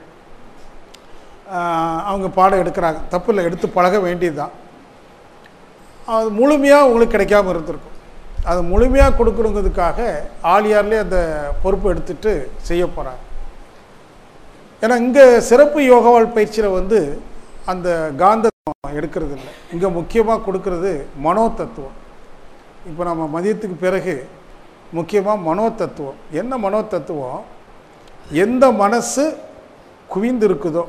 ஆஹ் அவங்க பாடம் எடுக்கிறாங்க தப்பு இல்லை எடுத்து பழக வேண்டியது தான் அது முழுமையாக உங்களுக்கு கிடைக்காம இருந்திருக்கும் அது முழுமையாக கொடுக்கணுங்கிறதுக்காக ஆலியார்லேயே அந்த பொறுப்பு எடுத்துட்டு செய்ய போகிறாங்க ஏன்னா இங்கே சிறப்பு யோகாவால் பயிற்சியில் வந்து அந்த காந்த எடுக்கிறது இல்லை இங்கே முக்கியமாக கொடுக்கறது மனோ தத்துவம் இப்போ நம்ம மதியத்துக்கு பிறகு முக்கியமாக மனோ தத்துவம் என்ன மனோ தத்துவம் எந்த மனசு குவிந்து இருக்குதோ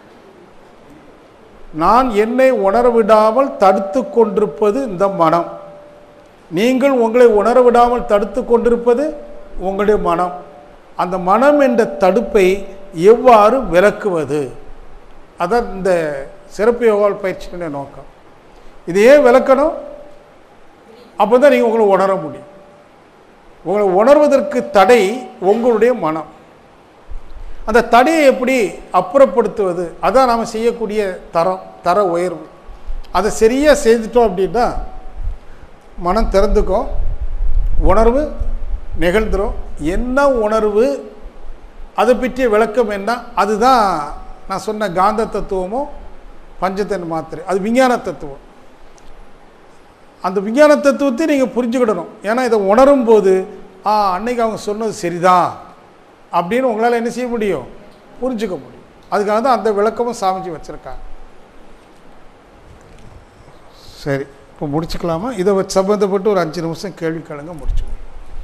நான் என்னை உணர விடாமல் தடுத்து கொண்டிருப்பது இந்த மனம் நீங்கள் உங்களை உணர விடாமல் தடுத்து கொண்டிருப்பது உங்களுடைய மனம் அந்த மனம் என்ற தடுப்பை எவ்வாறு விளக்குவது அதான் இந்த சிறப்பு யோகால் பயிற்சியினுடைய நோக்கம் இது ஏன் விளக்கணும் அப்போ தான் நீங்கள் உங்களை உணர முடியும் உங்களை உணர்வதற்கு தடை உங்களுடைய மனம் அந்த தடையை எப்படி அப்புறப்படுத்துவது அதான் நாம் செய்யக்கூடிய தரம் தர உயர்வு அதை சரியாக செய்துட்டோம் அப்படின்னா மனம் திறந்துக்கும் உணர்வு நிகழ்ந்துரும் என்ன உணர்வு அதை பற்றிய விளக்கம் என்ன அதுதான் நான் சொன்ன காந்த தத்துவமும் பஞ்சத்தன் மாத்திரை அது விஞ்ஞான தத்துவம் அந்த விஞ்ஞான தத்துவத்தை நீங்கள் புரிஞ்சுக்கிடணும் ஏன்னா இதை உணரும் போது ஆ அன்னைக்கு அவங்க சொன்னது சரிதான் அப்படின்னு உங்களால் என்ன செய்ய முடியும் புரிஞ்சுக்க முடியும் அதுக்காக தான் அந்த விளக்கமும் சாமிச்சு வச்சுருக்காங்க சரி இப்போ முடிச்சுக்கலாமா இதை வச்சு சம்மந்தப்பட்டு ஒரு அஞ்சு நிமிஷம் கேள்வி கேளுங்க முடிச்சுக்கணும்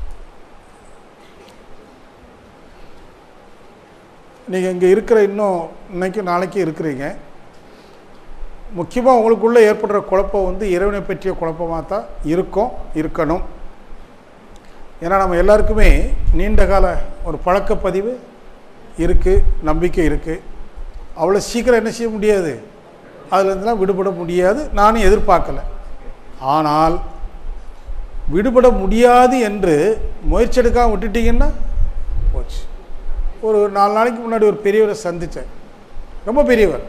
நீங்கள் இங்கே இருக்கிற இன்னும் இன்னைக்கும் நாளைக்கும் இருக்கிறீங்க முக்கியமாக உங்களுக்குள்ளே ஏற்படுற குழப்பம் வந்து இறைவனை பற்றிய குழப்பமாக தான் இருக்கும் இருக்கணும் ஏன்னா நம்ம எல்லாருக்குமே நீண்ட கால ஒரு பழக்கப்பதிவு இருக்குது நம்பிக்கை இருக்குது அவ்வளோ சீக்கிரம் என்ன செய்ய முடியாது அதுலேருந்துலாம் விடுபட முடியாது நானும் எதிர்பார்க்கல ஆனால் விடுபட முடியாது என்று முயற்சி எடுக்காமல் விட்டுட்டீங்கன்னா போச்சு ஒரு நாலு நாளைக்கு முன்னாடி ஒரு பெரியவரை சந்தித்தேன் ரொம்ப பெரியவர்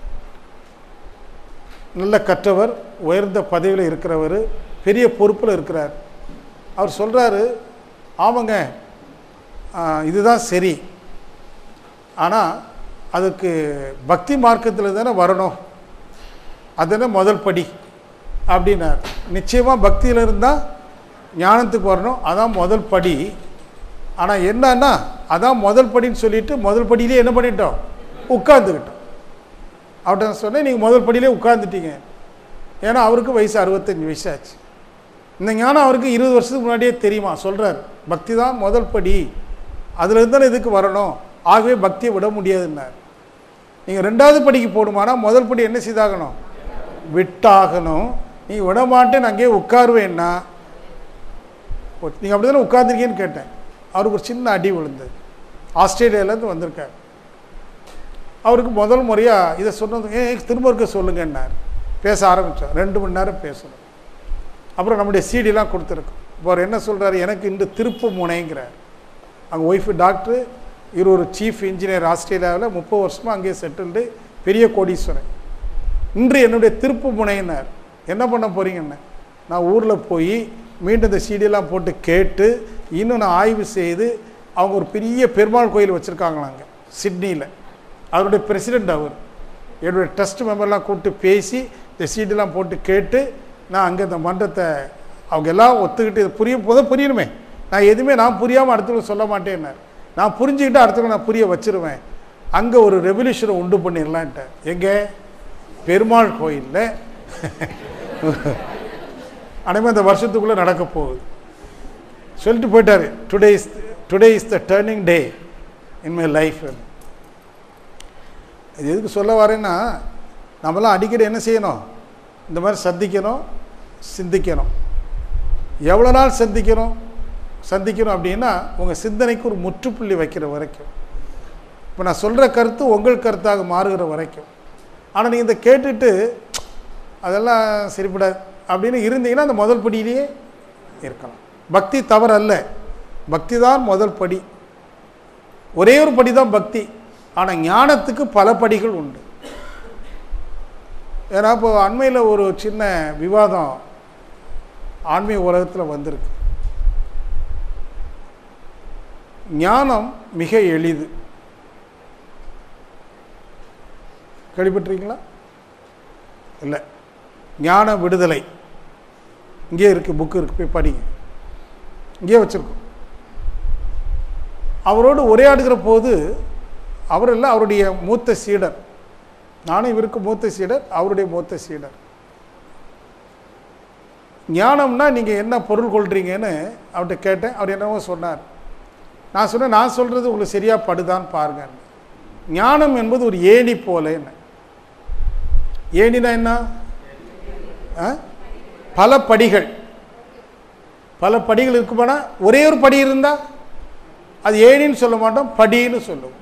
நல்ல கற்றவர் உயர்ந்த பதவியில் இருக்கிறவர் பெரிய பொறுப்பில் இருக்கிறார் அவர் சொல்கிறாரு ஆமாங்க ஆ, இதுதான் சரி ஆனால் அதுக்கு பக்தி மார்க்கத்தில் தானே வரணும் அதுதானே முதல் படி அப்படின்னார் நிச்சயமாக பக்தியில் இருந்தால் ஞானத்துக்கு வரணும் அதான் முதல் படி ஆனால் என்னன்னா அதான் முதல் படின்னு சொல்லிட்டு முதல் படியிலே என்ன பண்ணிட்டோம் உட்காந்துக்கிட்டோம் அவர்கிட்ட நான் சொன்னேன் நீங்கள் முதல் படியிலே உட்காந்துட்டீங்க ஏன்னா அவருக்கு வயசு அறுபத்தஞ்சு வயசு ஆச்சு இந்த ஞானம் அவருக்கு இருபது வருஷத்துக்கு முன்னாடியே தெரியுமா சொல்கிறார் பக்தி தான் முதல் படி அதுலேருந்து தானே இதுக்கு வரணும் ஆகவே பக்தியை விட முடியாதுன்னார் நீங்கள் ரெண்டாவது படிக்கு போகணுமானா முதல் படி என்ன செய்தாகணும் விட்டாகணும் நீ விட மாட்டேன் அங்கேயே உட்காருவேன்னா நீங்கள் அப்படி தானே உட்காந்துருக்கீன்னு கேட்டேன் அவருக்கு ஒரு சின்ன அடி விழுந்தது ஆஸ்திரேலியாவிலேருந்து வந்திருக்கார் அவருக்கு முதல் முறையாக இதை சொன்னது ஏன் திரும்ப இருக்க சொல்லுங்கன்னார் பேச ஆரம்பித்தோம் ரெண்டு மணி நேரம் பேசணும் அப்புறம் நம்முடைய சீடிலாம் கொடுத்துருக்கோம் இப்போ அவர் என்ன சொல்கிறாரு எனக்கு இன்று திருப்பு முனைங்கிறார் அங்கே ஒய்ஃபு டாக்டரு இவர் ஒரு சீஃப் இன்ஜினியர் ஆஸ்திரேலியாவில் முப்பது வருஷமாக அங்கேயே செட்டில்டு பெரிய கோடீஸ்வரன் இன்று என்னுடைய திருப்பு முனையினார் என்ன பண்ண போகிறீங்கன்னு நான் ஊரில் போய் மீண்டும் இந்த சீடியெல்லாம் போட்டு கேட்டு இன்னும் நான் ஆய்வு செய்து அவங்க ஒரு பெரிய பெருமாள் கோயில் வச்சுருக்காங்களாங்க சிட்னியில் அவருடைய பிரசிடெண்ட் அவர் என்னுடைய ட்ரஸ்ட் மெம்பர்லாம் கூப்பிட்டு பேசி இந்த சீடெல்லாம் போட்டு கேட்டு நான் அங்கே இந்த மன்றத்தை அவங்க எல்லாம் ஒத்துக்கிட்டு இது புரியும் போத புரியணுமே நான் எதுவுமே நான் புரியாமல் அடுத்தவங்க சொல்ல மாட்டேன்னார் நான் புரிஞ்சுக்கிட்டு அடுத்தவங்க நான் புரிய வச்சிருவேன் அங்கே ஒரு ரெவல்யூஷனை உண்டு பண்ணிடலான்ட்டேன் எங்கே பெருமாள் கோயிலில் அனைமே இந்த வருஷத்துக்குள்ளே நடக்க போகுது சொல்லிட்டு போயிட்டாரு today is today is the turning day in my life இது எதுக்கு சொல்ல வரேன்னா நம்மலாம் அடிக்கடி என்ன செய்யணும் இந்த மாதிரி சந்திக்கணும் சிந்திக்கணும் எவ்வளோ நாள் சந்திக்கணும் சந்திக்கணும் அப்படின்னா உங்கள் சிந்தனைக்கு ஒரு முற்றுப்புள்ளி வைக்கிற வரைக்கும் இப்போ நான் சொல்கிற கருத்து உங்கள் கருத்தாக மாறுகிற வரைக்கும் ஆனால் நீங்கள் இதை கேட்டுட்டு அதெல்லாம் சரிப்படாது அப்படின்னு இருந்தீங்கன்னா அந்த முதல் படியிலேயே இருக்கலாம் பக்தி தவறல்ல பக்தி தான் முதல் படி ஒரே ஒரு படி தான் பக்தி ஆனால் ஞானத்துக்கு பல படிகள் உண்டு ஏன்னா இப்போ அண்மையில் ஒரு சின்ன விவாதம் ஆன்மீக உலகத்தில் வந்திருக்கு ஞானம் மிக எளிது கேள்விப்பட்டிருக்கீங்களா இல்லை ஞான விடுதலை இங்கே இருக்குது புக்கு இருக்குது போய் படிங்க இங்கே வச்சுருக்கோம் அவரோடு உரையாடுகிற போது அவர் இல்லை அவருடைய மூத்த சீடர் நானும் இவருக்கு மூத்த சீடர் அவருடைய மூத்த சீடர் ஞானம்னா நீங்கள் என்ன பொருள் கொள்றீங்கன்னு அவர்கிட்ட கேட்டேன் அவர் என்னவோ சொன்னார் நான் சொன்னேன் நான் சொல்கிறது உங்களுக்கு சரியாக படுதான்னு பாருங்க ஞானம் என்பது ஒரு ஏணி போல என்ன ஏணினா என்ன ஆ? பல படிகள் பல படிகள் இருக்குமானா ஒரே ஒரு படி இருந்தால் அது ஏணின்னு சொல்ல மாட்டோம் படின்னு சொல்லுவோம்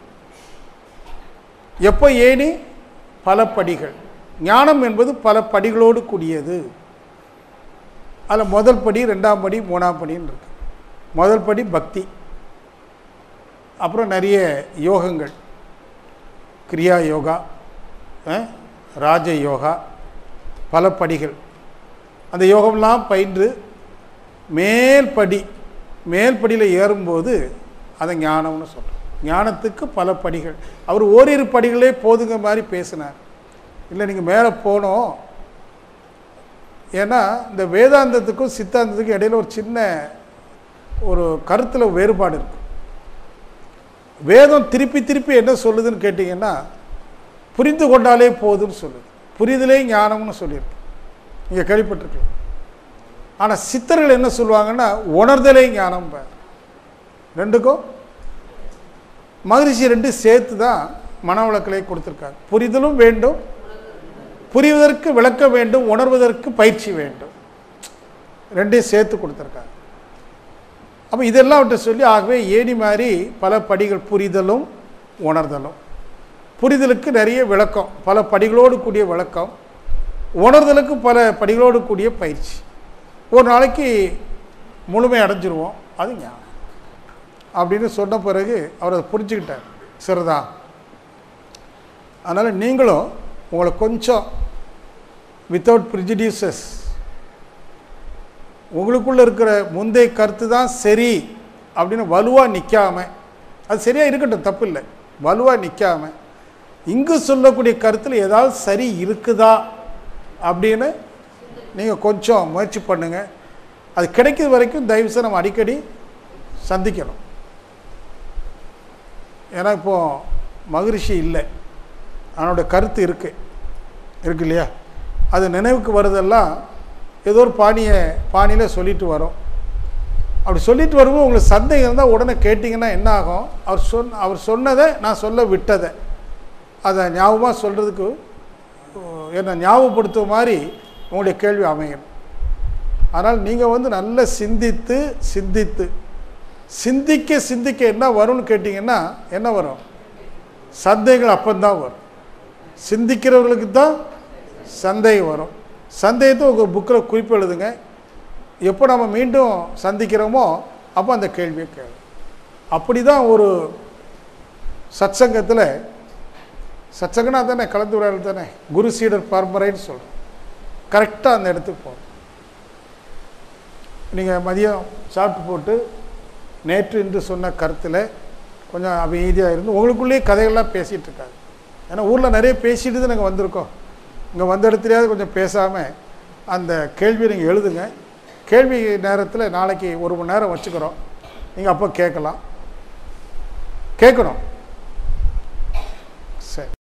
எப்போ ஏணி பல படிகள் ஞானம் என்பது பல படிகளோடு கூடியது அதில் முதல் படி ரெண்டாம் படி மூணாம் படின்னு இருக்கு முதல் படி பக்தி அப்புறம் நிறைய யோகங்கள் கிரியா யோகா அஹ், ராஜ யோகா பல படிகள் அந்த யோகம்லாம் பயின்று மேல் படி மேல் படியில் ஏறும்போது அதை ஞானம்னு சொல்கிறோம் ஞானத்துக்கு பல படிகள் அவர் ஓரிரு படிகளே போதுங்க மாதிரி பேசினார் இல்லை நீங்கள் மேலே போனோம் ஏன்னா இந்த வேதாந்தத்துக்கும் சித்தாந்தத்துக்கும் இடையில ஒரு சின்ன ஒரு கருத்தில் வேறுபாடு இருக்கு வேதம் திருப்பி திருப்பி என்ன சொல்லுதுன்னு கேட்டிங்கன்னா புரிந்து கொண்டாலே போதும்னு சொல்லுது புரிதலே ஞானம்னு சொல்லியிருக்கு நீங்கள் கேள்விப்பட்டிருக்கலாம் ஆனால் சித்தர்கள் என்ன சொல்லுவாங்கன்னா உணர்தலே ஞானம் ரெண்டுக்கும் மகரிஷி ரெண்டு சேர்த்து தான் மனவளக்கலை கொடுத்துருக்காங்க புரிதலும் வேண்டும் புரிவதற்கு விளக்க வேண்டும் உணர்வதற்கு பயிற்சி வேண்டும் ரெண்டையும் சேர்த்து கொடுத்துருக்காங்க அப்போ இதெல்லாம் அவர்கிட்ட சொல்லி ஆகவே ஏணி மாதிரி பல படிகள் புரிதலும் உணர்தலும் புரிதலுக்கு நிறைய விளக்கம் பல படிகளோடு கூடிய விளக்கம் உணர்தலுக்கு பல படிகளோடு கூடிய பயிற்சி ஒரு நாளைக்கு முழுமை அடைஞ்சிருவோம் அது ஞானம் அப்படின்னு சொன்ன பிறகு அவர் அதை புரிஞ்சுக்கிட்டார் சரிதான் அதனால் நீங்களும் உங்களை கொஞ்சம் வித்தவுட் ப்ரிஜிடியூசஸ் உங்களுக்குள்ளே இருக்கிற முந்தைய கருத்து தான் சரி அப்படின்னு வலுவாக நிற்காம அது சரியாக இருக்கட்டும் தப்பு இல்லை வலுவாக நிற்காம இங்கு சொல்லக்கூடிய கருத்தில் ஏதாவது சரி இருக்குதா அப்படின்னு நீங்கள் கொஞ்சம் முயற்சி பண்ணுங்கள் அது கிடைக்கிற வரைக்கும் தயவுசெய்து நம்ம அடிக்கடி சந்திக்கணும் ஏன்னா இப்போது மகரிஷி இல்லை அவனோட கருத்து இருக்குது இருக்கு இல்லையா அது நினைவுக்கு வருதெல்லாம் ஏதோ ஒரு பாணியை பாணியில் சொல்லிட்டு வரோம் அப்படி சொல்லிட்டு வரும்போது உங்களுக்கு சந்தேகம் இருந்தால் உடனே கேட்டிங்கன்னா என்ன ஆகும் அவர் சொன் அவர் சொன்னதை நான் சொல்ல விட்டதை அதை ஞாபகமாக சொல்கிறதுக்கு என்னை ஞாபகப்படுத்தும் மாதிரி உங்களுடைய கேள்வி அமையணும் ஆனால் நீங்கள் வந்து நல்லா சிந்தித்து சிந்தித்து சிந்திக்க சிந்திக்க என்ன வரும்னு கேட்டிங்கன்னா என்ன வரும் சந்தேகங்கள் அப்பந்தான் வரும் சிந்திக்கிறவர்களுக்கு தான் சந்தேகம் வரும் சந்தேகத்தை உங்கள் புக்கில் குறிப்பு எழுதுங்க எப்போ நம்ம மீண்டும் சந்திக்கிறோமோ அப்போ அந்த கேள்வியை கேளு அப்படி தான் ஒரு சத்சங்கத்தில் சத்சங்கனா தானே கலந்துரையாடல் தானே குரு சீடர் பரம்பரைன்னு சொல்கிறோம் கரெக்டாக அந்த இடத்துக்கு போகணும் நீங்கள் மதியம் சாப்பிட்டு போட்டு நேற்று இன்று சொன்ன கருத்தில் கொஞ்சம் அமைதியாக இருந்து உங்களுக்குள்ளேயே கதைகள்லாம் பேசிகிட்டு இருக்காது ஏன்னா ஊரில் நிறைய பேசிட்டு தான் நாங்கள் வந்திருக்கோம் இங்கே வந்த இடத்துலையாவது கொஞ்சம் பேசாமல் அந்த கேள்வியை நீங்கள் எழுதுங்க கேள்வி நேரத்தில் நாளைக்கு ஒரு மணி நேரம் வச்சுக்கிறோம் நீங்கள் அப்போ கேட்கலாம் கேட்கணும் சரி